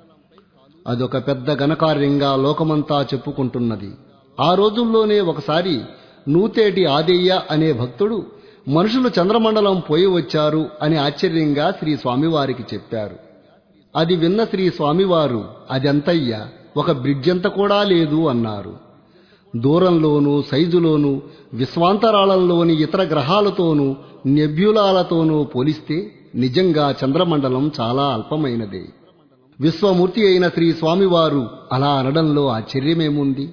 అదొక పెద్ద ఘనకార్యంగా లోకమంతా చెప్పుకుంటున్నది ఆ రోజుల్లోనే ఒకసారి నూతేటి ఆదయ్య అనే భక్తుడు మనుషులు చంద్రమండలం పోయి వచ్చారు అని ఆశ్చర్యంగా శ్రీ స్వామివారికి చెప్పారు అది విన్న శ్రీ స్వామివారు అదెంతయ్యా ఒక బ్రిడ్జంత కూడా లేదు అన్నారు దూరంలోనూ సైజులోనూ విశ్వాంతరాళంలోని ఇతర గ్రహాలతోనూ నెబ్యులాలతోనూ పోలిస్తే నిజంగా చంద్రమండలం చాలా అల్పమైనదే విశ్వమూర్తి అయిన శ్రీ స్వామివారు అలా అనడంలో ఆశ్చర్యమేముంది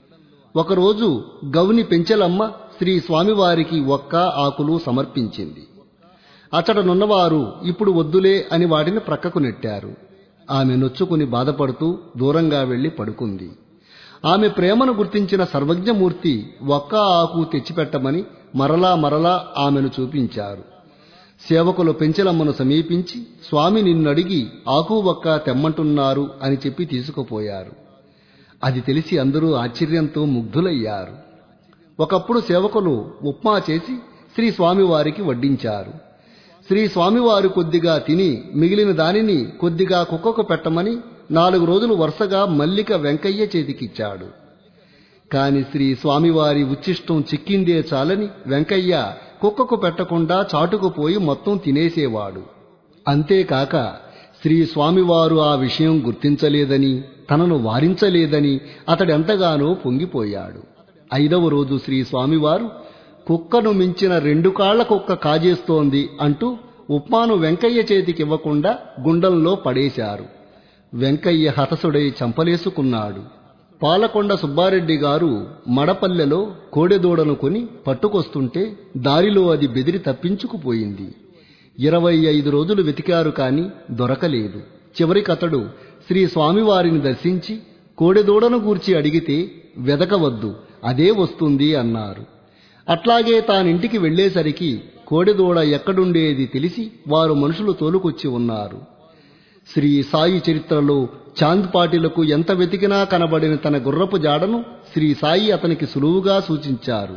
ఒకరోజు గౌని పెంచెలమ్మ శ్రీ స్వామివారికి ఒక్క ఆకులు సమర్పించింది అతడనున్నవారు ఇప్పుడు వద్దులే అని వాటిని ప్రక్కకు నెట్టారు ఆమె నొచ్చుకుని బాధపడుతూ దూరంగా వెళ్లి పడుకుంది ఆమె ప్రేమను గుర్తించిన సర్వజ్ఞమూర్తి ఒక్క ఆకు తెచ్చిపెట్టమని మరలా మరలా ఆమెను చూపించారు సేవకులు పెంచెలమ్మను సమీపించి స్వామి నిన్నడిగి ఆకు ఒక్క తెమ్మంటున్నారు అని చెప్పి తీసుకుపోయారు అది తెలిసి అందరూ ఆశ్చర్యంతో ముగ్ధులయ్యారు ఒకప్పుడు సేవకులు ఉప్మా చేసి శ్రీ స్వామివారికి వడ్డించారు శ్రీ స్వామివారు కొద్దిగా తిని మిగిలిన దానిని కొద్దిగా కుక్కకు పెట్టమని నాలుగు రోజులు వరుసగా మల్లిక వెంకయ్య చేతికిచ్చాడు కాని శ్రీ స్వామివారి ఉచ్చిష్టం చిక్కిందే చాలని వెంకయ్య కుక్కకు పెట్టకుండా చాటుకుపోయి మొత్తం తినేసేవాడు అంతేకాక శ్రీ స్వామివారు ఆ విషయం గుర్తించలేదని తనను వారించలేదని అతడెంతగానో పొంగిపోయాడు ఐదవ రోజు శ్రీ స్వామివారు కుక్కను మించిన రెండు కాళ్ల కుక్క కాజేస్తోంది అంటూ ఉప్మాను వెంకయ్య చేతికివ్వకుండా గుండంలో పడేశారు వెంకయ్య హతసుడై చంపలేసుకున్నాడు పాలకొండ సుబ్బారెడ్డి గారు మడపల్లెలో కోడెదూడను కొని పట్టుకొస్తుంటే దారిలో అది బెదిరి తప్పించుకుపోయింది ఇరవై ఐదు రోజులు వెతికారు కాని దొరకలేదు చివరికతడు శ్రీ స్వామివారిని దర్శించి కోడెదూడను గూర్చి అడిగితే వెదకవద్దు అదే వస్తుంది అన్నారు అట్లాగే తానింటికి వెళ్లేసరికి కోడెదూడ ఎక్కడుండేది తెలిసి వారు మనుషులు తోలుకొచ్చి ఉన్నారు శ్రీ సాయి చరిత్రలో చాంద్ పాటిలకు ఎంత వెతికినా కనబడిన తన గుర్రపు జాడను శ్రీ సాయి అతనికి సులువుగా సూచించారు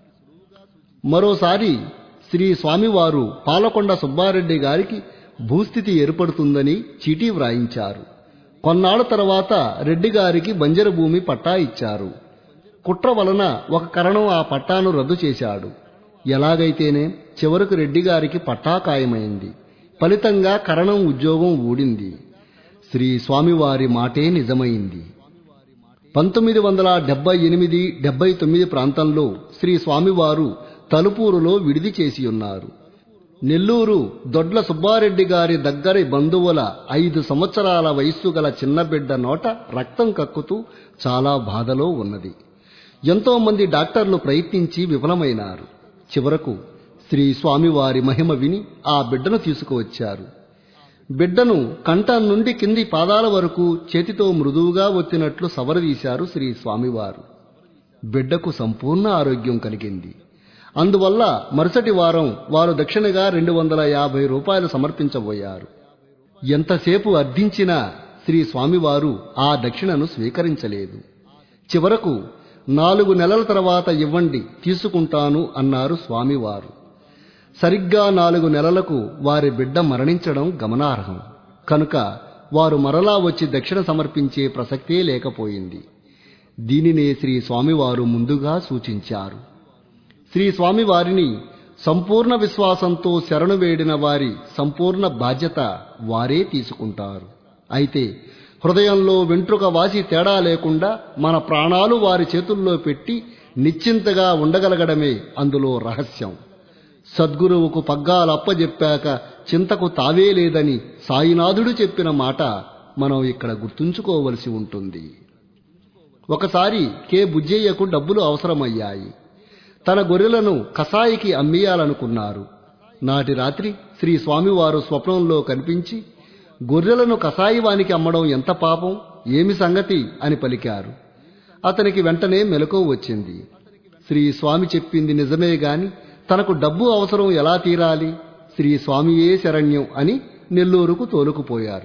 మరోసారి శ్రీ స్వామివారు పాలకొండ సుబ్బారెడ్డి గారికి భూస్థితి ఏర్పడుతుందని చీటీ వ్రాయించారు కొన్నాళ్ల తర్వాత రెడ్డి గారికి బంజర భూమి పట్టా ఇచ్చారు కుట్ర వలన ఒక కరణం ఆ పట్టాను రద్దు చేశాడు ఎలాగైతేనే చివరకు రెడ్డి గారికి పట్టా ఖాయమైంది ఫలితంగా కరణం ఉద్యోగం ఊడింది శ్రీ స్వామివారి మాటే నిజమైంది పంతొమ్మిది వందల డెబ్బై ఎనిమిది డెబ్బై తొమ్మిది ప్రాంతంలో శ్రీ స్వామివారు తలుపూరులో విడిది చేసి ఉన్నారు నెల్లూరు దొడ్ల సుబ్బారెడ్డి గారి దగ్గరి బంధువుల ఐదు సంవత్సరాల వయస్సు గల చిన్న బిడ్డ నోట రక్తం కక్కుతూ చాలా బాధలో ఉన్నది ఎంతో మంది డాక్టర్లు ప్రయత్నించి విఫలమైనారు చివరకు శ్రీ స్వామివారి మహిమ విని ఆ బిడ్డను తీసుకువచ్చారు బిడ్డను కంఠం నుండి కింది పాదాల వరకు చేతితో మృదువుగా ఒత్తినట్లు సవరదీశారు శ్రీ స్వామివారు బిడ్డకు సంపూర్ణ ఆరోగ్యం కలిగింది అందువల్ల మరుసటి వారం వారు దక్షిణగా రెండు వందల యాభై రూపాయలు సమర్పించబోయారు ఎంతసేపు అర్థించినా శ్రీ స్వామివారు ఆ దక్షిణను స్వీకరించలేదు చివరకు నాలుగు నెలల తర్వాత ఇవ్వండి తీసుకుంటాను అన్నారు స్వామివారు సరిగ్గా నాలుగు నెలలకు వారి బిడ్డ మరణించడం గమనార్హం కనుక వారు మరలా వచ్చి దక్షిణ సమర్పించే ప్రసక్తే లేకపోయింది దీనినే శ్రీ స్వామివారు ముందుగా సూచించారు శ్రీ స్వామివారిని సంపూర్ణ విశ్వాసంతో శరణు వేడిన వారి సంపూర్ణ బాధ్యత వారే తీసుకుంటారు అయితే హృదయంలో వెంట్రుక వాసి తేడా లేకుండా మన ప్రాణాలు వారి చేతుల్లో పెట్టి నిశ్చింతగా ఉండగలగడమే అందులో రహస్యం సద్గురువుకు పగ్గాలు అప్పజెప్పాక చింతకు తావే లేదని సాయినాథుడు చెప్పిన మాట మనం ఇక్కడ గుర్తుంచుకోవలసి ఉంటుంది ఒకసారి కె బుజ్జయ్యకు డబ్బులు అవసరమయ్యాయి తన గొర్రెలను కసాయికి అమ్మేయాలనుకున్నారు నాటి రాత్రి శ్రీ స్వామివారు స్వప్నంలో కనిపించి గొర్రెలను కసాయివానికి అమ్మడం ఎంత పాపం ఏమి సంగతి అని పలికారు అతనికి వెంటనే మెలకువ వచ్చింది శ్రీ స్వామి చెప్పింది నిజమే గాని తనకు డబ్బు అవసరం ఎలా తీరాలి శ్రీ స్వామియే శరణ్యం అని నెల్లూరుకు తోలుకుపోయారు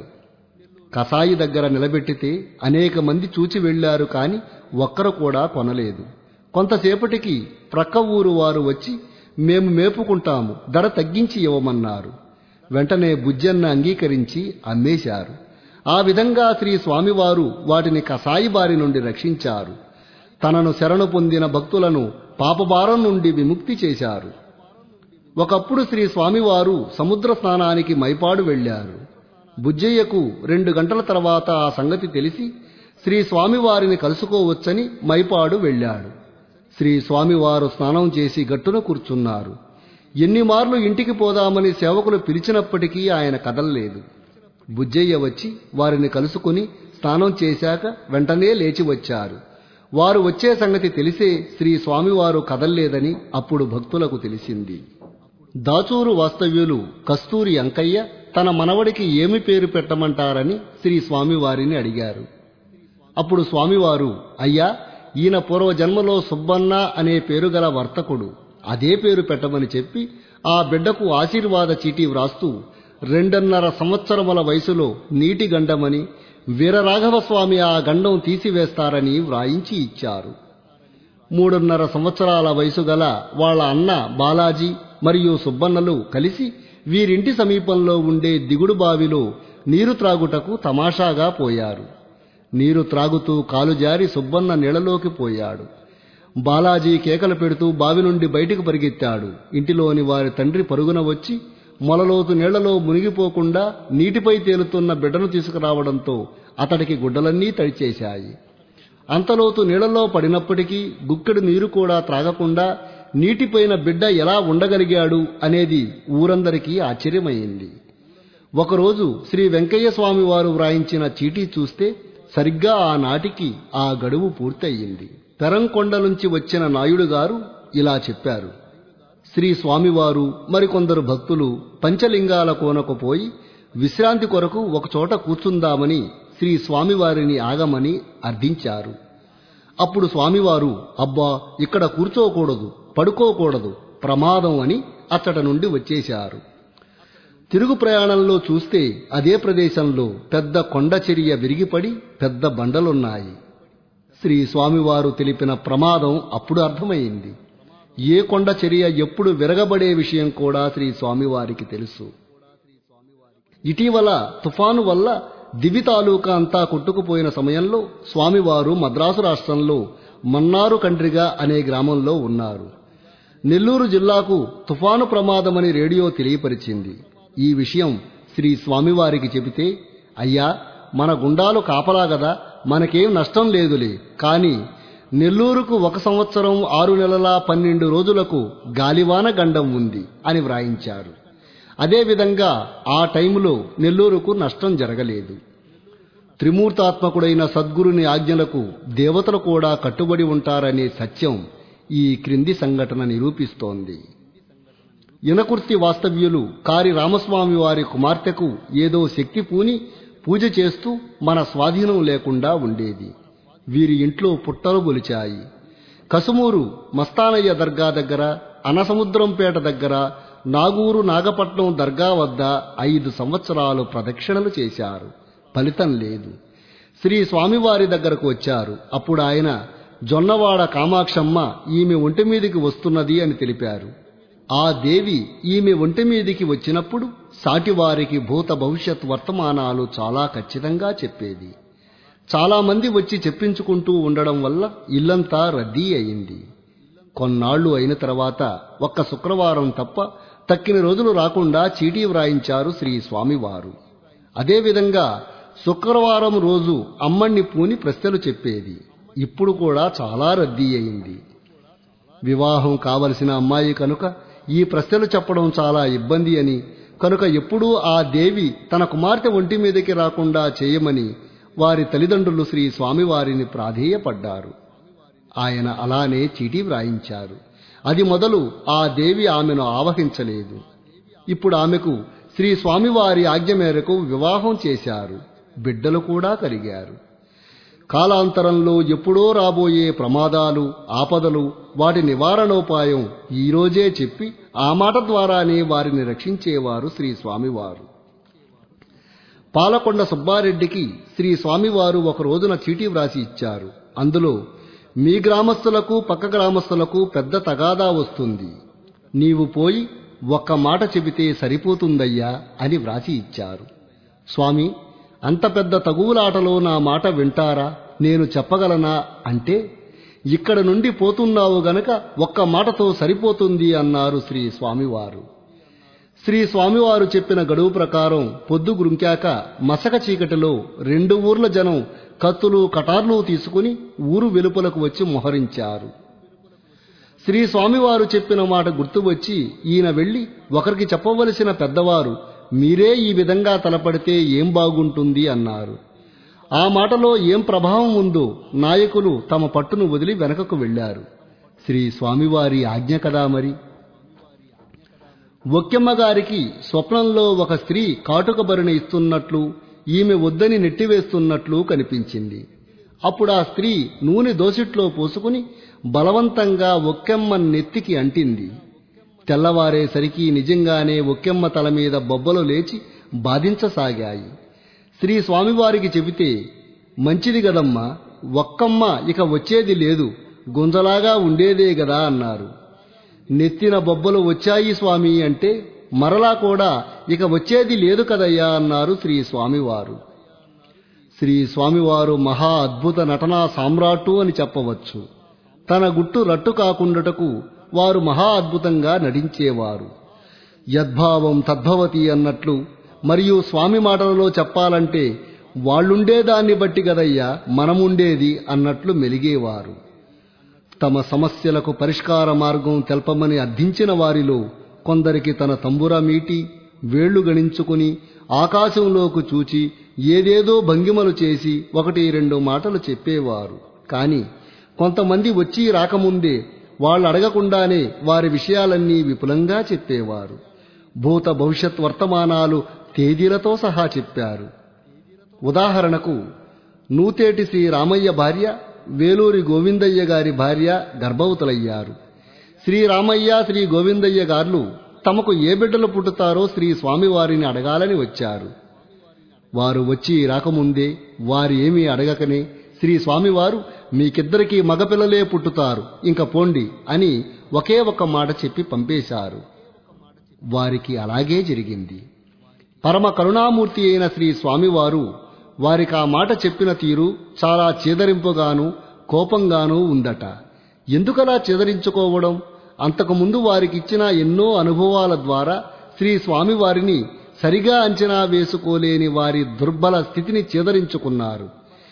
కసాయి దగ్గర నిలబెట్టితే అనేక మంది చూచి వెళ్లారు కాని ఒక్కరు కూడా కొనలేదు కొంతసేపటికి ప్రక్క ఊరు వారు వచ్చి మేము మేపుకుంటాము ధర తగ్గించి ఇవ్వమన్నారు వెంటనే బుజ్జన్న అంగీకరించి అమ్మేశారు ఆ విధంగా శ్రీ స్వామివారు వాటిని కసాయి బారి నుండి రక్షించారు తనను శరణు పొందిన భక్తులను పాపభారం నుండి విముక్తి చేశారు ఒకప్పుడు శ్రీ స్వామివారు సముద్ర స్నానానికి మైపాడు వెళ్లారు బుజ్జయ్యకు రెండు గంటల తర్వాత ఆ సంగతి తెలిసి శ్రీ స్వామివారిని కలుసుకోవచ్చని మైపాడు వెళ్ళాడు శ్రీ స్వామివారు స్నానం చేసి గట్టున కూర్చున్నారు ఎన్ని మార్లు ఇంటికి పోదామని సేవకులు పిలిచినప్పటికీ ఆయన కదలలేదు బుజ్జయ్య వచ్చి వారిని కలుసుకుని స్నానం చేశాక వెంటనే లేచి వచ్చారు వారు వచ్చే సంగతి తెలిసే శ్రీ స్వామివారు కదల్లేదని అప్పుడు భక్తులకు తెలిసింది దాచూరు వాస్తవ్యులు కస్తూరి అంకయ్య తన మనవడికి ఏమి పేరు పెట్టమంటారని శ్రీ స్వామివారిని అడిగారు అప్పుడు స్వామివారు అయ్యా ఈయన పూర్వజన్మలో సుబ్బన్న అనే పేరు గల వర్తకుడు అదే పేరు పెట్టమని చెప్పి ఆ బిడ్డకు ఆశీర్వాద చీటీ వ్రాస్తూ రెండున్నర సంవత్సరముల వయసులో నీటి గండమని వీరరాఘవ స్వామి ఆ గండం తీసివేస్తారని వ్రాయించి ఇచ్చారు మూడున్నర సంవత్సరాల వయసు గల వాళ్ళ అన్న బాలాజీ మరియు సుబ్బన్నలు కలిసి వీరింటి సమీపంలో ఉండే దిగుడు బావిలో నీరు త్రాగుటకు తమాషాగా పోయారు నీరు త్రాగుతూ కాలు జారి సుబ్బన్న నీళ్లలోకి పోయాడు బాలాజీ కేకలు పెడుతూ బావి నుండి బయటికి పరిగెత్తాడు ఇంటిలోని వారి తండ్రి పరుగున వచ్చి మొలలోతు నీళ్లలో మునిగిపోకుండా నీటిపై తేలుతున్న బిడ్డను తీసుకురావడంతో అతడికి గుడ్డలన్నీ తడిచేశాయి అంతలోతు నీళ్లలో పడినప్పటికీ గుక్కెడు నీరు కూడా త్రాగకుండా నీటిపైన బిడ్డ ఎలా ఉండగలిగాడు అనేది ఊరందరికీ ఆశ్చర్యమైంది ఒకరోజు శ్రీ వెంకయ్య స్వామి వారు వ్రాయించిన చీటీ చూస్తే సరిగ్గా ఆనాటికి ఆ గడువు పూర్తయింది పెరంకొండ నుంచి వచ్చిన నాయుడు గారు ఇలా చెప్పారు శ్రీ స్వామివారు మరికొందరు భక్తులు పంచలింగాల కోనకు పోయి విశ్రాంతి కొరకు ఒకచోట కూర్చుందామని శ్రీ స్వామివారిని ఆగమని అర్థించారు అప్పుడు స్వామివారు అబ్బా ఇక్కడ కూర్చోకూడదు పడుకోకూడదు ప్రమాదం అని అచ్చట నుండి వచ్చేశారు తిరుగు ప్రయాణంలో చూస్తే అదే ప్రదేశంలో పెద్ద కొండ చర్య విరిగిపడి పెద్ద బండలున్నాయి శ్రీ స్వామివారు తెలిపిన ప్రమాదం అప్పుడు అర్థమైంది ఏ కొండ చర్య ఎప్పుడు విరగబడే విషయం కూడా శ్రీ స్వామివారికి తెలుసు ఇటీవల తుఫాను వల్ల దివి తాలూకా అంతా కొట్టుకుపోయిన సమయంలో స్వామివారు మద్రాసు రాష్ట్రంలో మన్నారు కండ్రిగా అనే గ్రామంలో ఉన్నారు నెల్లూరు జిల్లాకు తుఫాను ప్రమాదమని రేడియో తెలియపరిచింది ఈ విషయం శ్రీ స్వామివారికి చెబితే అయ్యా మన గుండాలు కాపలా గదా మనకేం నష్టం లేదులే కాని నెల్లూరుకు ఒక సంవత్సరం ఆరు నెలల పన్నెండు రోజులకు గాలివాన గండం ఉంది అని వ్రాయించారు అదేవిధంగా ఆ టైములో నెల్లూరుకు నష్టం జరగలేదు త్రిమూర్తాత్మకుడైన సద్గురుని ఆజ్ఞలకు దేవతలు కూడా కట్టుబడి ఉంటారనే సత్యం ఈ క్రింది సంఘటన నిరూపిస్తోంది ఇనకుర్తి వాస్తవ్యులు కారి రామస్వామి వారి కుమార్తెకు ఏదో శక్తి పూని పూజ చేస్తూ మన స్వాధీనం లేకుండా ఉండేది వీరి ఇంట్లో పుట్టలు బొలిచాయి కసుమూరు మస్తానయ్య దర్గా దగ్గర అనసముద్రంపేట దగ్గర నాగూరు నాగపట్నం దర్గా వద్ద ఐదు సంవత్సరాలు ప్రదక్షిణలు చేశారు ఫలితం లేదు శ్రీ స్వామివారి దగ్గరకు వచ్చారు అప్పుడు ఆయన జొన్నవాడ కామాక్షమ్మ ఈమె ఒంటి మీదికి వస్తున్నది అని తెలిపారు ఆ దేవి ఈమె ఒంటి మీదికి వచ్చినప్పుడు సాటివారికి భూత భవిష్యత్ వర్తమానాలు చాలా ఖచ్చితంగా చెప్పేది చాలా మంది వచ్చి చెప్పించుకుంటూ ఉండడం వల్ల ఇల్లంతా రద్దీ అయింది కొన్నాళ్లు అయిన తర్వాత ఒక్క శుక్రవారం తప్ప తక్కిన రోజులు రాకుండా చీటీ వ్రాయించారు శ్రీ స్వామివారు అదేవిధంగా శుక్రవారం రోజు అమ్మణ్ణి పూని ప్రశ్నలు చెప్పేది ఇప్పుడు కూడా చాలా రద్దీ అయింది వివాహం కావలసిన అమ్మాయి కనుక ఈ ప్రశ్నలు చెప్పడం చాలా ఇబ్బంది అని కనుక ఎప్పుడూ ఆ దేవి తన కుమార్తె ఒంటి మీదకి రాకుండా చేయమని వారి తల్లిదండ్రులు శ్రీ స్వామివారిని ప్రాధేయపడ్డారు ఆయన అలానే చీటీ వ్రాయించారు అది మొదలు ఆ దేవి ఆమెను ఆవహించలేదు ఇప్పుడు ఆమెకు శ్రీ స్వామివారి ఆజ్ఞ మేరకు వివాహం చేశారు బిడ్డలు కూడా కలిగారు కాలాంతరంలో ఎప్పుడో రాబోయే ప్రమాదాలు ఆపదలు వాటి నివారణోపాయం ఈరోజే చెప్పి ఆ మాట ద్వారానే వారిని రక్షించేవారు శ్రీ స్వామివారు పాలకొండ సుబ్బారెడ్డికి శ్రీ స్వామివారు ఒక రోజున చీటీ వ్రాసి ఇచ్చారు అందులో మీ గ్రామస్తులకు పక్క గ్రామస్తులకు పెద్ద తగాదా వస్తుంది నీవు పోయి ఒక్క మాట చెబితే సరిపోతుందయ్యా అని వ్రాసి ఇచ్చారు స్వామి అంత పెద్ద తగువులాటలో నా మాట వింటారా నేను చెప్పగలనా అంటే ఇక్కడ నుండి పోతున్నావు గనక ఒక్క మాటతో సరిపోతుంది అన్నారు శ్రీ స్వామివారు శ్రీ స్వామివారు చెప్పిన గడువు ప్రకారం పొద్దు గురుంకాక మసక చీకటిలో రెండు ఊర్ల జనం కత్తులు కటార్లు తీసుకుని ఊరు వెలుపలకు వచ్చి మొహరించారు శ్రీ స్వామివారు చెప్పిన మాట గుర్తు వచ్చి ఈయన వెళ్లి ఒకరికి చెప్పవలసిన పెద్దవారు మీరే ఈ విధంగా తలపడితే ఏం బాగుంటుంది అన్నారు ఆ మాటలో ఏం ప్రభావం ఉందో నాయకులు తమ పట్టును వదిలి వెనకకు వెళ్లారు శ్రీ స్వామివారి ఆజ్ఞ కదా మరి ఒక్కెమ్మ గారికి స్వప్నంలో ఒక స్త్రీ కాటుక భరిణ ఇస్తున్నట్లు ఈమె వద్దని నెట్టివేస్తున్నట్లు కనిపించింది అప్పుడు ఆ స్త్రీ నూనె దోసిట్లో పోసుకుని బలవంతంగా ఒక్కెమ్మ నెత్తికి అంటింది తెల్లవారేసరికి నిజంగానే ఒక్కెమ్మ తల మీద బొబ్బలు లేచి బాధించసాగాయి శ్రీ స్వామివారికి చెబితే మంచిది గదమ్మా ఒక్కమ్మ ఇక వచ్చేది లేదు గుంజలాగా ఉండేదే గదా అన్నారు నెత్తిన బొబ్బలు వచ్చాయి స్వామి అంటే మరలా కూడా ఇక వచ్చేది లేదు కదయ్యా అన్నారు శ్రీ స్వామివారు శ్రీ స్వామివారు మహా అద్భుత నటనా సామ్రాట్టు అని చెప్పవచ్చు తన గుట్టు రట్టు కాకుండుటకు వారు మహా అద్భుతంగా నటించేవారు యద్భావం తద్భవతి అన్నట్లు మరియు స్వామి మాటలలో చెప్పాలంటే వాళ్ళుండేదాన్ని బట్టి గదయ్యా మనముండేది అన్నట్లు మెలిగేవారు తమ సమస్యలకు పరిష్కార మార్గం తెల్పమని అర్థించిన వారిలో కొందరికి తన తంబుర మీటి వేళ్లు గణించుకుని ఆకాశంలోకి చూచి ఏదేదో భంగిమలు చేసి ఒకటి రెండు మాటలు చెప్పేవారు కాని కొంతమంది వచ్చి రాకముందే వాళ్ళు అడగకుండానే వారి విషయాలన్నీ విపులంగా చెప్పేవారు భూత భవిష్యత్ వర్తమానాలు తేదీలతో సహా చెప్పారు ఉదాహరణకు నూతేటి శ్రీ రామయ్య భార్య వేలూరి గోవిందయ్య గారి భార్య గర్భవతులయ్యారు శ్రీ రామయ్య శ్రీ గోవిందయ్య గారు తమకు ఏ బిడ్డలు పుట్టుతారో శ్రీ స్వామివారిని అడగాలని వచ్చారు వారు వచ్చి రాకముందే వారు ఏమీ అడగకనే శ్రీ స్వామివారు మీకిద్దరికీ మగపిల్లలే పుట్టుతారు ఇంక పోండి అని ఒకే ఒక్క మాట చెప్పి పంపేశారు వారికి అలాగే జరిగింది పరమ కరుణామూర్తి అయిన శ్రీ స్వామివారు వారికి ఆ మాట చెప్పిన తీరు చాలా చేదరింపుగాను కోపంగానూ ఉందట ఎందుకలా చేదరించుకోవడం అంతకుముందు వారికిచ్చిన ఎన్నో అనుభవాల ద్వారా శ్రీ స్వామివారిని సరిగా అంచనా వేసుకోలేని వారి దుర్బల స్థితిని చేదరించుకున్నారు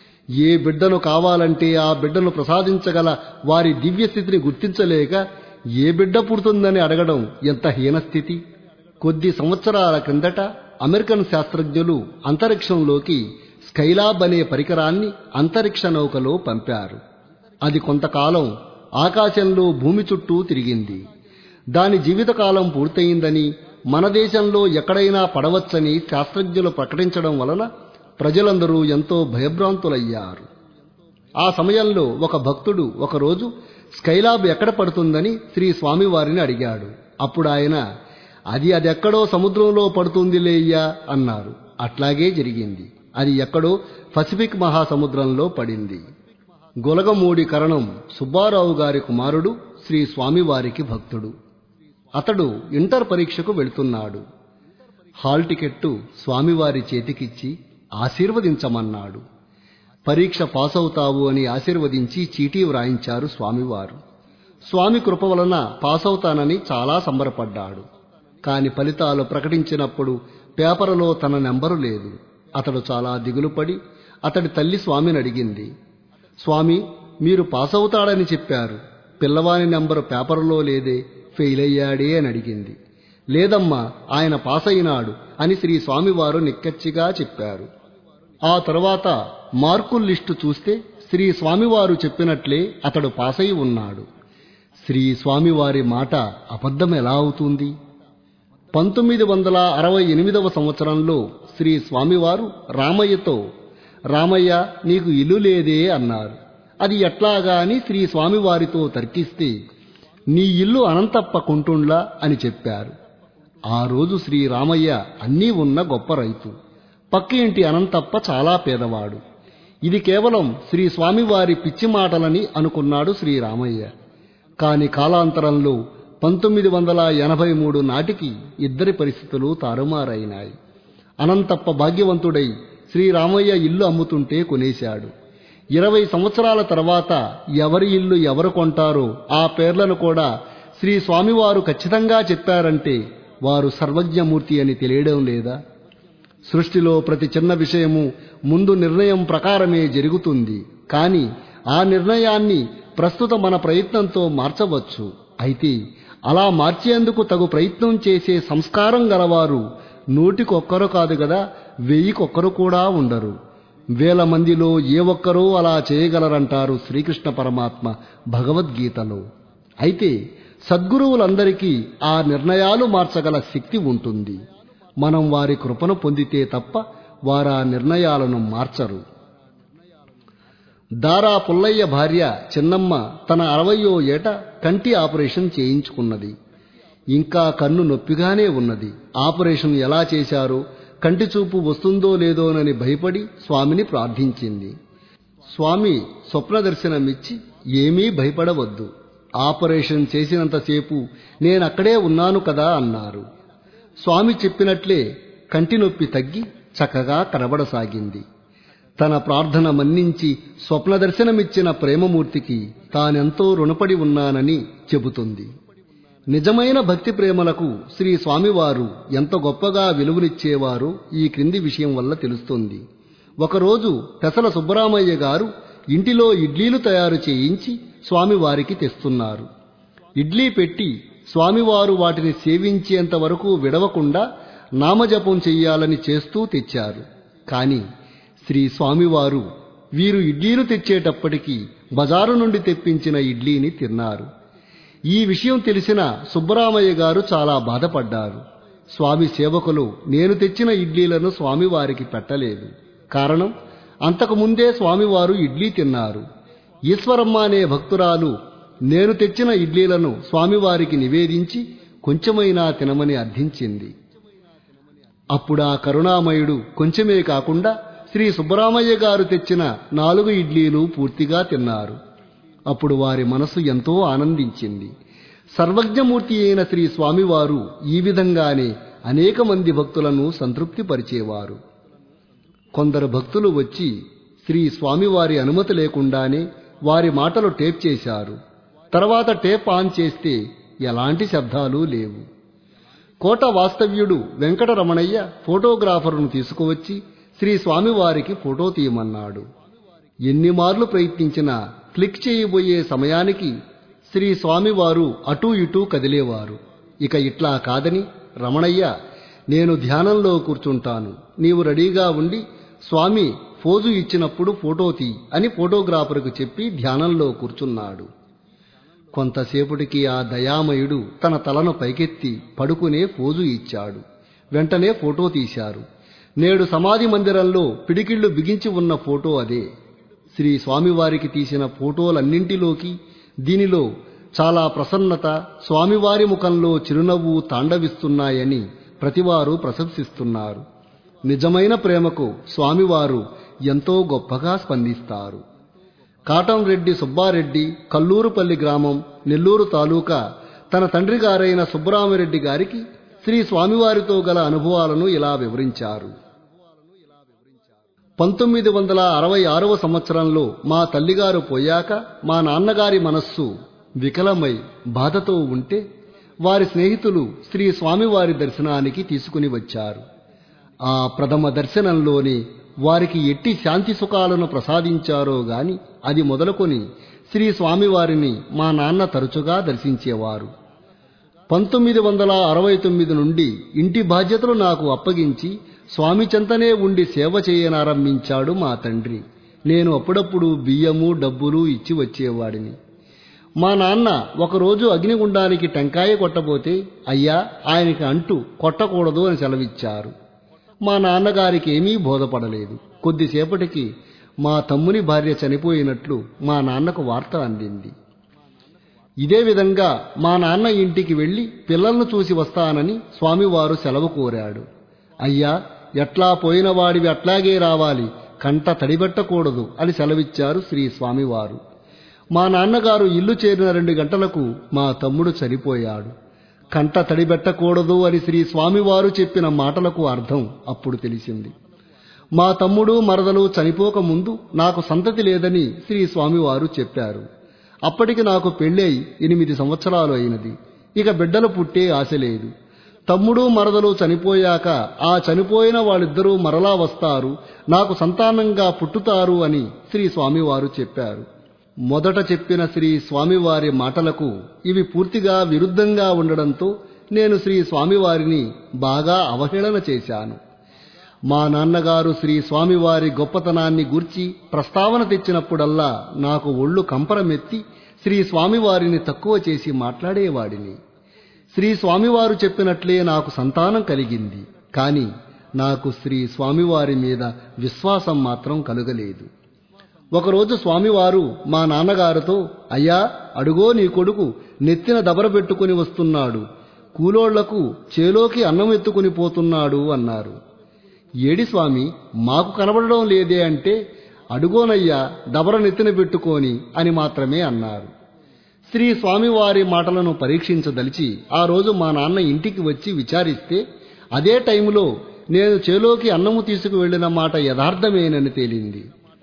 ఏ బిడ్డను కావాలంటే ఆ బిడ్డను ప్రసాదించగల వారి దివ్య స్థితిని గుర్తించలేక ఏ బిడ్డ పుడుతుందని అడగడం ఎంత హీనస్థితి కొద్ది సంవత్సరాల క్రిందట అమెరికన్ శాస్త్రజ్ఞులు అంతరిక్షంలోకి స్కైలాబ్ అనే పరికరాన్ని అంతరిక్ష నౌకలో పంపారు అది కొంతకాలం ఆకాశంలో భూమి చుట్టూ తిరిగింది దాని జీవితకాలం పూర్తయిందని మన దేశంలో ఎక్కడైనా పడవచ్చని శాస్త్రజ్ఞులు ప్రకటించడం వలన ప్రజలందరూ ఎంతో భయభ్రాంతులయ్యారు ఆ సమయంలో ఒక భక్తుడు ఒకరోజు స్కైలాబ్ ఎక్కడ పడుతుందని శ్రీ స్వామివారిని అడిగాడు అప్పుడు ఆయన అది అదెక్కడో సముద్రంలో పడుతుందిలేయ్యా అన్నారు అట్లాగే జరిగింది అది ఎక్కడో పసిఫిక్ మహాసముద్రంలో పడింది గొలగమూడి కరణం సుబ్బారావు గారి కుమారుడు శ్రీ స్వామివారికి భక్తుడు అతడు ఇంటర్ పరీక్షకు వెళ్తున్నాడు హాల్ టికెట్టు స్వామివారి చేతికిచ్చి ఆశీర్వదించమన్నాడు పరీక్ష పాస్ అవుతావు అని ఆశీర్వదించి చీటీ వ్రాయించారు స్వామివారు స్వామి కృప వలన పాస్ అవుతానని చాలా సంబరపడ్డాడు కాని ఫలితాలు ప్రకటించినప్పుడు పేపరులో తన నెంబరు లేదు అతడు చాలా దిగులుపడి అతడి తల్లి స్వామిని అడిగింది స్వామి మీరు పాస్ అవుతాడని చెప్పారు పిల్లవాని నెంబరు పేపరులో లేదే ఫెయిల్ అయ్యాడే అని అడిగింది లేదమ్మా ఆయన పాస్ అయినాడు అని శ్రీ స్వామివారు నిక్కచ్చిగా చెప్పారు ఆ తరువాత మార్కుల లిస్టు చూస్తే శ్రీ స్వామివారు చెప్పినట్లే అతడు పాస్ అయి ఉన్నాడు శ్రీ స్వామివారి మాట అబద్ధం ఎలా అవుతుంది పంతొమ్మిది వందల అరవై ఎనిమిదవ సంవత్సరంలో శ్రీ స్వామివారు రామయ్యతో రామయ్య నీకు ఇల్లు లేదే అన్నారు అది ఎట్లాగా అని శ్రీ స్వామివారితో తర్కిస్తే నీ ఇల్లు అనంతప్ప కుంటుండ్లా అని చెప్పారు ఆ రోజు శ్రీ రామయ్య అన్నీ ఉన్న గొప్ప రైతు పక్క ఇంటి అనంతప్ప చాలా పేదవాడు ఇది కేవలం శ్రీ స్వామివారి పిచ్చి మాటలని అనుకున్నాడు శ్రీ రామయ్య కాని కాలాంతరంలో పంతొమ్మిది వందల ఎనభై మూడు నాటికి ఇద్దరి పరిస్థితులు తారుమారైనాయి అనంతప్ప భాగ్యవంతుడై శ్రీరామయ్య ఇల్లు అమ్ముతుంటే కొనేశాడు ఇరవై సంవత్సరాల తర్వాత ఎవరి ఇల్లు ఎవరు కొంటారో ఆ పేర్లను కూడా శ్రీ స్వామివారు ఖచ్చితంగా చెప్పారంటే వారు సర్వజ్ఞమూర్తి అని తెలియడం లేదా సృష్టిలో ప్రతి చిన్న విషయము ముందు నిర్ణయం ప్రకారమే జరుగుతుంది కాని ఆ నిర్ణయాన్ని ప్రస్తుత మన ప్రయత్నంతో మార్చవచ్చు అయితే అలా మార్చేందుకు తగు ప్రయత్నం చేసే సంస్కారం గలవారు నూటికొక్కరు కాదు గదా వెయ్యికొక్కరు కూడా ఉండరు వేల మందిలో ఏ ఒక్కరూ అలా చేయగలరంటారు శ్రీకృష్ణ పరమాత్మ భగవద్గీతలో అయితే సద్గురువులందరికీ ఆ నిర్ణయాలు మార్చగల శక్తి ఉంటుంది మనం వారి కృపను పొందితే తప్ప వారా నిర్ణయాలను మార్చరు దారా పుల్లయ్య భార్య చిన్నమ్మ తన అరవయో ఏట కంటి ఆపరేషన్ చేయించుకున్నది ఇంకా కన్ను నొప్పిగానే ఉన్నది ఆపరేషన్ ఎలా చేశారో కంటి చూపు వస్తుందో లేదోనని భయపడి స్వామిని ప్రార్థించింది స్వామి స్వప్న దర్శనమిచ్చి ఏమీ భయపడవద్దు ఆపరేషన్ చేసినంతసేపు నేనక్కడే ఉన్నాను కదా అన్నారు స్వామి చెప్పినట్లే కంటి నొప్పి తగ్గి చక్కగా కనబడసాగింది తన ప్రార్థన మన్నించి స్వప్న దర్శనమిచ్చిన ప్రేమమూర్తికి తానెంతో రుణపడి ఉన్నానని చెబుతుంది నిజమైన భక్తి ప్రేమలకు శ్రీ స్వామివారు ఎంత గొప్పగా విలువనిచ్చేవారో ఈ క్రింది విషయం వల్ల తెలుస్తుంది ఒకరోజు పెసల సుబ్బరామయ్య గారు ఇంటిలో ఇడ్లీలు తయారు చేయించి స్వామివారికి తెస్తున్నారు ఇడ్లీ పెట్టి స్వామివారు వాటిని సేవించేంత వరకు విడవకుండా నామజపం చెయ్యాలని చేస్తూ తెచ్చారు కాని శ్రీ స్వామివారు వీరు ఇడ్లీలు తెచ్చేటప్పటికి బజారు నుండి తెప్పించిన ఇడ్లీని తిన్నారు ఈ విషయం తెలిసిన సుబ్బరామయ్య గారు చాలా బాధపడ్డారు స్వామి సేవకులు నేను తెచ్చిన ఇడ్లీలను స్వామివారికి పెట్టలేదు కారణం అంతకుముందే స్వామివారు ఇడ్లీ తిన్నారు ఈశ్వరమ్మ అనే భక్తురాలు నేను తెచ్చిన ఇడ్లీలను స్వామివారికి నివేదించి కొంచెమైనా తినమని అర్థించింది అప్పుడు ఆ కరుణామయుడు కొంచెమే కాకుండా శ్రీ సుబ్బరామయ్య గారు తెచ్చిన నాలుగు ఇడ్లీలు పూర్తిగా తిన్నారు అప్పుడు వారి మనసు ఎంతో ఆనందించింది సర్వజ్ఞమూర్తి అయిన శ్రీ స్వామివారు ఈ విధంగానే అనేక మంది భక్తులను సంతృప్తిపరిచేవారు కొందరు భక్తులు వచ్చి శ్రీ స్వామివారి అనుమతి లేకుండానే వారి మాటలు టేప్ చేశారు తర్వాత టేప్ ఆన్ చేస్తే ఎలాంటి శబ్దాలు లేవు కోట వాస్తవ్యుడు వెంకటరమణయ్య ఫోటోగ్రాఫరును తీసుకువచ్చి శ్రీ స్వామివారికి ఫోటో తీయమన్నాడు ఎన్ని మార్లు ప్రయత్నించినా క్లిక్ చేయబోయే సమయానికి శ్రీ స్వామివారు అటూ ఇటూ కదిలేవారు ఇక ఇట్లా కాదని రమణయ్య నేను ధ్యానంలో కూర్చుంటాను నీవు రెడీగా ఉండి స్వామి ఫోజు ఇచ్చినప్పుడు ఫోటో తీ అని ఫోటోగ్రాఫర్కు చెప్పి ధ్యానంలో కూర్చున్నాడు కొంతసేపటికి ఆ దయామయుడు తన తలను పైకెత్తి పడుకునే ఫోజు ఇచ్చాడు వెంటనే ఫోటో తీశారు నేడు సమాధి మందిరంలో పిడికిళ్లు బిగించి ఉన్న ఫోటో అదే శ్రీ స్వామివారికి తీసిన ఫోటోలన్నింటిలోకి దీనిలో చాలా ప్రసన్నత స్వామివారి ముఖంలో చిరునవ్వు తాండవిస్తున్నాయని ప్రతివారు ప్రశంసిస్తున్నారు నిజమైన ప్రేమకు స్వామివారు ఎంతో గొప్పగా స్పందిస్తారు కాటంరెడ్డి సుబ్బారెడ్డి కల్లూరుపల్లి గ్రామం నెల్లూరు తాలూకా తన తండ్రి గారైన సుబ్బరామిరెడ్డి గారికి శ్రీ స్వామివారితో గల అనుభవాలను ఇలా వివరించారు పంతొమ్మిది వందల అరవై ఆరవ సంవత్సరంలో మా తల్లిగారు పోయాక మా నాన్నగారి మనస్సు వికలమై బాధతో ఉంటే వారి స్నేహితులు శ్రీ స్వామివారి దర్శనానికి తీసుకుని వచ్చారు ఆ ప్రథమ దర్శనంలోనే వారికి ఎట్టి శాంతి సుఖాలను ప్రసాదించారో గాని అది మొదలుకొని శ్రీ స్వామివారిని మా నాన్న తరచుగా దర్శించేవారు పంతొమ్మిది వందల అరవై తొమ్మిది నుండి ఇంటి బాధ్యతలు నాకు అప్పగించి స్వామి చెంతనే ఉండి సేవ చేయనారంభించాడు మా తండ్రి నేను అప్పుడప్పుడు బియ్యము డబ్బులు ఇచ్చి వచ్చేవాడిని మా నాన్న ఒకరోజు అగ్నిగుండానికి టెంకాయ కొట్టబోతే అయ్యా ఆయనకి అంటూ కొట్టకూడదు అని సెలవిచ్చారు మా నాన్నగారికి ఏమీ బోధపడలేదు కొద్దిసేపటికి మా తమ్ముని భార్య చనిపోయినట్లు మా నాన్నకు వార్త అందింది ఇదే విధంగా మా నాన్న ఇంటికి వెళ్లి పిల్లలను చూసి వస్తానని స్వామివారు సెలవు కోరాడు అయ్యా ఎట్లా పోయిన వాడివి అట్లాగే రావాలి కంట తడిబెట్టకూడదు అని సెలవిచ్చారు శ్రీ స్వామివారు మా నాన్నగారు ఇల్లు చేరిన రెండు గంటలకు మా తమ్ముడు చనిపోయాడు కంట తడిబెట్టకూడదు అని శ్రీ స్వామివారు చెప్పిన మాటలకు అర్థం అప్పుడు తెలిసింది మా తమ్ముడు మరదలు చనిపోక ముందు నాకు సంతతి లేదని శ్రీ స్వామివారు చెప్పారు అప్పటికి నాకు పెళ్ళై ఎనిమిది సంవత్సరాలు అయినది ఇక బిడ్డలు పుట్టే ఆశ లేదు తమ్ముడు మరదలు చనిపోయాక ఆ చనిపోయిన వాళ్ళిద్దరూ మరలా వస్తారు నాకు సంతానంగా పుట్టుతారు అని శ్రీ స్వామివారు చెప్పారు మొదట చెప్పిన శ్రీ స్వామివారి మాటలకు ఇవి పూర్తిగా విరుద్ధంగా ఉండడంతో నేను శ్రీ స్వామివారిని బాగా అవహేళన చేశాను మా నాన్నగారు శ్రీ స్వామివారి గొప్పతనాన్ని గూర్చి ప్రస్తావన తెచ్చినప్పుడల్లా నాకు ఒళ్ళు కంపరమెత్తి శ్రీ స్వామివారిని తక్కువ చేసి మాట్లాడేవాడిని శ్రీ స్వామివారు చెప్పినట్లే నాకు సంతానం కలిగింది కాని నాకు శ్రీ స్వామివారి మీద విశ్వాసం మాత్రం కలుగలేదు ఒకరోజు స్వామివారు మా నాన్నగారితో అయ్యా అడుగో నీ కొడుకు నెత్తిన దబర పెట్టుకుని వస్తున్నాడు కూలోళ్లకు చేలోకి అన్నం ఎత్తుకుని పోతున్నాడు అన్నారు ఏడి స్వామి మాకు కనబడడం లేదే అంటే అడుగోనయ్యా దబర నెత్తిన పెట్టుకోని అని మాత్రమే అన్నారు శ్రీ స్వామివారి మాటలను పరీక్షించదలిచి ఆ రోజు మా నాన్న ఇంటికి వచ్చి విచారిస్తే అదే టైంలో నేను చేలోకి అన్నము తీసుకువెళ్లిన మాట యథార్థమేనని తేలింది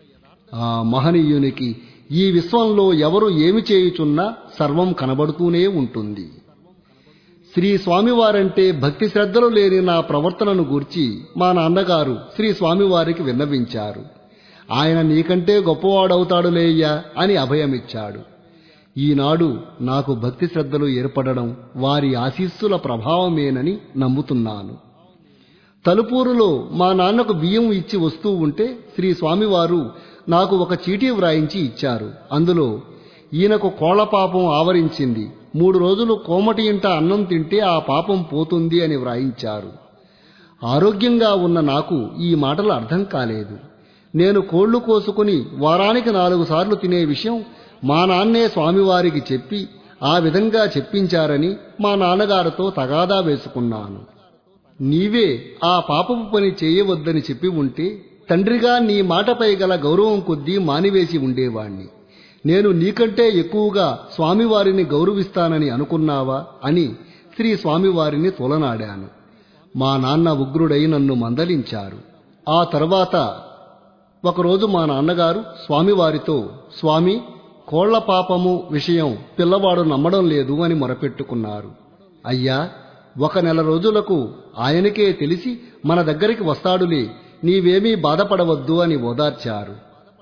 ఆ మహనీయునికి ఈ విశ్వంలో ఎవరు ఏమి చేయుచున్నా సర్వం కనబడుతూనే ఉంటుంది శ్రీ స్వామివారంటే భక్తి శ్రద్ధలు లేని నా ప్రవర్తనను గూర్చి మా నాన్నగారు శ్రీ స్వామివారికి విన్నవించారు ఆయన నీకంటే గొప్పవాడవుతాడులేయ్యా అని అభయమిచ్చాడు ఈనాడు నాకు భక్తి శ్రద్ధలు ఏర్పడడం వారి ఆశీస్సుల ప్రభావమేనని నమ్ముతున్నాను తలుపూరులో మా నాన్నకు బియ్యం ఇచ్చి వస్తూ ఉంటే శ్రీ స్వామివారు నాకు ఒక చీటీ వ్రాయించి ఇచ్చారు అందులో ఈయనకు కోళ్ల పాపం ఆవరించింది మూడు రోజులు కోమటి ఇంట అన్నం తింటే ఆ పాపం పోతుంది అని వ్రాయించారు ఆరోగ్యంగా ఉన్న నాకు ఈ మాటలు అర్థం కాలేదు నేను కోళ్లు కోసుకుని వారానికి నాలుగు సార్లు తినే విషయం మా నాన్నే స్వామివారికి చెప్పి ఆ విధంగా చెప్పించారని మా నాన్నగారితో తగాదా వేసుకున్నాను నీవే ఆ పాపపు పని చేయవద్దని చెప్పి ఉంటే తండ్రిగా నీ మాటపై గల గౌరవం కొద్దీ మానివేసి ఉండేవాణ్ణి నేను నీకంటే ఎక్కువగా స్వామివారిని గౌరవిస్తానని అనుకున్నావా అని శ్రీ స్వామివారిని తొలనాడాను మా నాన్న ఉగ్రుడై నన్ను మందలించారు ఆ తర్వాత ఒకరోజు మా నాన్నగారు స్వామివారితో స్వామి కోళ్ల పాపము విషయం పిల్లవాడు నమ్మడం లేదు అని మొరపెట్టుకున్నారు అయ్యా ఒక నెల రోజులకు ఆయనకే తెలిసి మన దగ్గరికి వస్తాడులే నీవేమీ బాధపడవద్దు అని ఓదార్చారు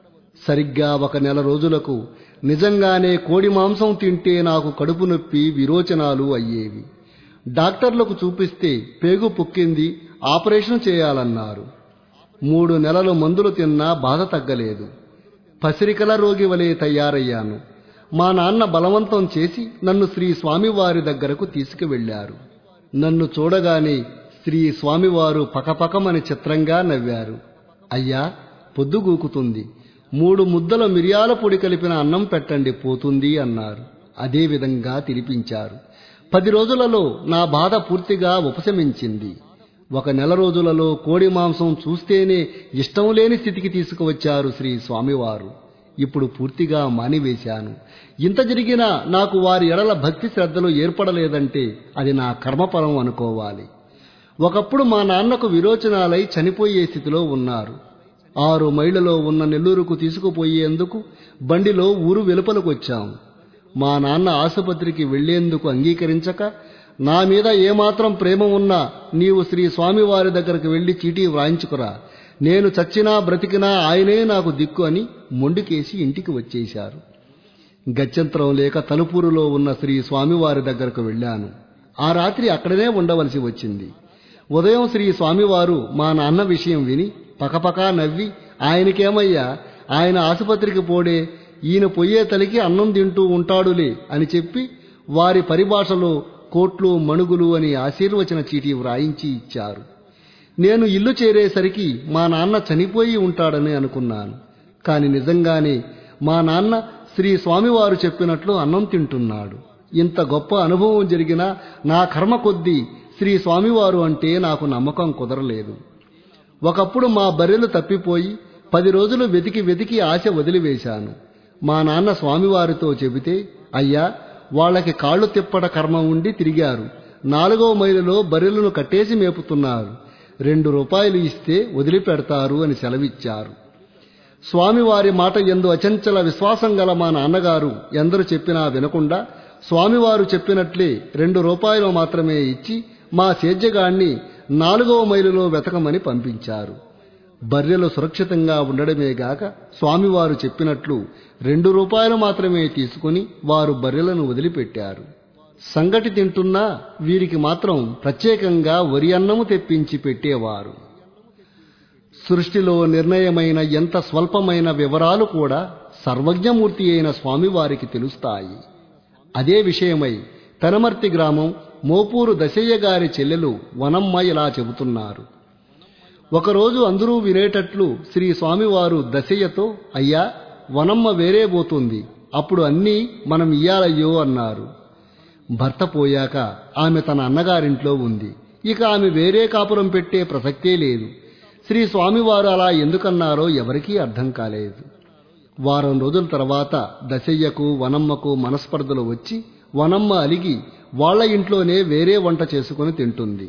సరిగ్గా ఒక నెల రోజులకు నిజంగానే కోడి మాంసం తింటే నాకు కడుపు నొప్పి విరోచనాలు అయ్యేవి డాక్టర్లకు చూపిస్తే పేగు పుక్కింది ఆపరేషన్ చేయాలన్నారు మూడు నెలలు మందులు తిన్నా బాధ తగ్గలేదు పసిరికల రోగి వలె తయారయ్యాను మా నాన్న బలవంతం చేసి నన్ను శ్రీ స్వామివారి దగ్గరకు తీసుకువెళ్లారు నన్ను చూడగానే శ్రీ స్వామివారు పకపకమని చిత్రంగా నవ్వారు అయ్యా పొద్దుగూకుతుంది మూడు ముద్దల మిరియాల పొడి కలిపిన అన్నం పెట్టండి పోతుంది అన్నారు అదే విధంగా తినిపించారు పది రోజులలో నా బాధ పూర్తిగా ఉపశమించింది ఒక నెల రోజులలో కోడి మాంసం చూస్తేనే ఇష్టం లేని స్థితికి తీసుకువచ్చారు శ్రీ స్వామివారు ఇప్పుడు పూర్తిగా మానివేశాను ఇంత జరిగినా నాకు వారి ఎడల భక్తి శ్రద్ధలు ఏర్పడలేదంటే అది నా కర్మఫలం అనుకోవాలి ఒకప్పుడు మా నాన్నకు విరోచనాలై చనిపోయే స్థితిలో ఉన్నారు ఆరు మైళ్ళలో ఉన్న నెల్లూరుకు తీసుకుపోయేందుకు బండిలో ఊరు వెలుపలకు వచ్చాం మా నాన్న ఆసుపత్రికి వెళ్లేందుకు అంగీకరించక నా మీద ఏమాత్రం ప్రేమ ఉన్నా నీవు శ్రీ స్వామివారి దగ్గరకు వెళ్లి చీటీ వ్రాయించుకురా నేను చచ్చినా బ్రతికినా ఆయనే నాకు దిక్కు అని మొండికేసి ఇంటికి వచ్చేశారు గత్యంతరం లేక తలుపూరులో ఉన్న శ్రీ స్వామివారి దగ్గరకు వెళ్ళాను ఆ రాత్రి అక్కడనే ఉండవలసి వచ్చింది ఉదయం శ్రీ స్వామివారు మా నాన్న విషయం విని పకపకా నవ్వి ఆయనకేమయ్యా ఆయన ఆసుపత్రికి పోడే ఈయన పొయ్యే తలికి అన్నం తింటూ ఉంటాడులే అని చెప్పి వారి పరిభాషలో కోట్లు మణుగులు అని ఆశీర్వచన చీటీ వ్రాయించి ఇచ్చారు నేను ఇల్లు చేరేసరికి మా నాన్న చనిపోయి ఉంటాడని అనుకున్నాను కాని నిజంగానే మా నాన్న శ్రీ స్వామివారు చెప్పినట్లు అన్నం తింటున్నాడు ఇంత గొప్ప అనుభవం జరిగినా నా కర్మ కొద్దీ శ్రీ స్వామివారు అంటే నాకు నమ్మకం కుదరలేదు ఒకప్పుడు మా బర్రెలు తప్పిపోయి పది రోజులు వెతికి వెతికి ఆశ వదిలివేశాను మా నాన్న స్వామివారితో చెబితే అయ్యా వాళ్ళకి కాళ్ళు తిప్పట కర్మ ఉండి తిరిగారు నాలుగో మైలులో బర్రెలను కట్టేసి మేపుతున్నారు రెండు రూపాయలు ఇస్తే వదిలిపెడతారు అని సెలవిచ్చారు స్వామివారి మాట ఎందు అచంచల విశ్వాసం గల మా నాన్నగారు ఎందరు చెప్పినా వినకుండా స్వామివారు చెప్పినట్లే రెండు రూపాయలు మాత్రమే ఇచ్చి మా సేద్యగాణ్ణి నాలుగవ మైలులో వెతకమని పంపించారు బర్రెలు సురక్షితంగా ఉండడమే గాక స్వామివారు చెప్పినట్లు రెండు రూపాయలు మాత్రమే తీసుకుని వారు బర్రెలను వదిలిపెట్టారు సంగటి తింటున్నా వీరికి మాత్రం ప్రత్యేకంగా వరి అన్నము తెప్పించి పెట్టేవారు సృష్టిలో నిర్ణయమైన ఎంత స్వల్పమైన వివరాలు కూడా సర్వజ్ఞమూర్తి అయిన స్వామివారికి తెలుస్తాయి అదే విషయమై పెనమర్తి గ్రామం మోపూరు దశయ్య గారి చెల్లెలు వనమ్మ ఇలా చెబుతున్నారు ఒకరోజు అందరూ వినేటట్లు శ్రీ స్వామివారు దశయ్యతో అయ్యా వనమ్మ వేరే పోతుంది అప్పుడు అన్నీ మనం ఇయ్యాలయ్యో అన్నారు భర్త పోయాక ఆమె తన అన్నగారింట్లో ఉంది ఇక ఆమె వేరే కాపురం పెట్టే ప్రసక్తే లేదు శ్రీ స్వామివారు అలా ఎందుకన్నారో ఎవరికీ అర్థం కాలేదు వారం రోజుల తర్వాత దశయ్యకు వనమ్మకు మనస్పర్ధలు వచ్చి వనమ్మ అలిగి వాళ్ల ఇంట్లోనే వేరే వంట చేసుకుని తింటుంది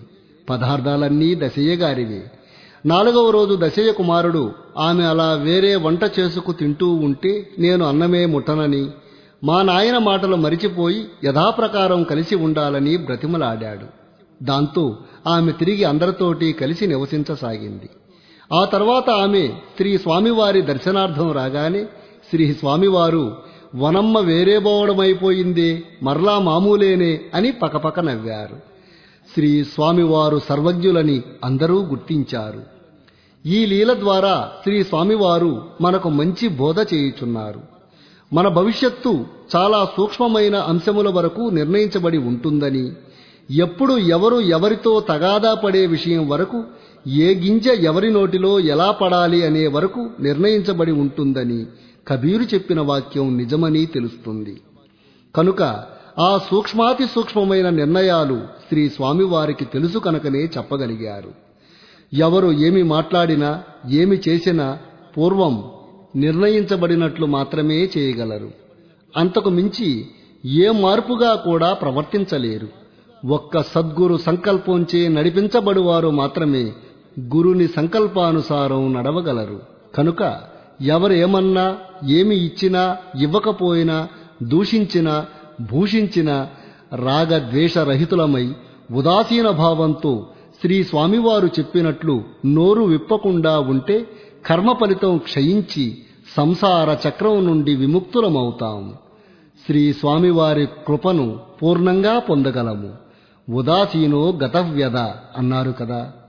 పదార్థాలన్నీ దశయ్య గారివే నాలుగవ రోజు దశయ్య కుమారుడు ఆమె అలా వేరే వంట చేసుకు తింటూ ఉంటే నేను అన్నమే ముట్టనని మా నాయన మాటలు మరిచిపోయి యథాప్రకారం కలిసి ఉండాలని బ్రతిమలాడాడు దాంతో ఆమె తిరిగి అందరితోటి కలిసి నివసించసాగింది ఆ తర్వాత ఆమె శ్రీ స్వామివారి దర్శనార్థం రాగానే శ్రీ స్వామివారు వనమ్మ వేరే పోవడమైపోయిందే మరలా మామూలేనే అని పకపక నవ్వారు శ్రీ స్వామివారు సర్వజ్ఞులని అందరూ గుర్తించారు ఈ లీల ద్వారా శ్రీ స్వామివారు మనకు మంచి బోధ చేయుచున్నారు మన భవిష్యత్తు చాలా సూక్ష్మమైన అంశముల వరకు నిర్ణయించబడి ఉంటుందని ఎప్పుడు ఎవరు ఎవరితో తగాదా పడే విషయం వరకు ఏ గింజ ఎవరి నోటిలో ఎలా పడాలి అనే వరకు నిర్ణయించబడి ఉంటుందని కబీరు చెప్పిన వాక్యం నిజమని తెలుస్తుంది కనుక ఆ సూక్ష్మాతి సూక్ష్మమైన నిర్ణయాలు శ్రీ స్వామివారికి తెలుసు కనుకనే చెప్పగలిగారు ఎవరు ఏమి మాట్లాడినా ఏమి చేసినా పూర్వం నిర్ణయించబడినట్లు మాత్రమే చేయగలరు అంతకు మించి ఏ మార్పుగా కూడా ప్రవర్తించలేరు ఒక్క సద్గురు సంకల్పంచే నడిపించబడువారు మాత్రమే గురుని సంకల్పానుసారం నడవగలరు కనుక ఎవరేమన్నా ఏమి ఇచ్చినా ఇవ్వకపోయినా దూషించినా భూషించిన రాగద్వేషరహితులమై ఉదాసీన భావంతో శ్రీ స్వామివారు చెప్పినట్లు నోరు విప్పకుండా ఉంటే కర్మ ఫలితం క్షయించి సంసార చక్రం నుండి విముక్తులమవుతాం శ్రీ స్వామివారి కృపను పూర్ణంగా పొందగలము ఉదాసీనో గతవ్యద అన్నారు కదా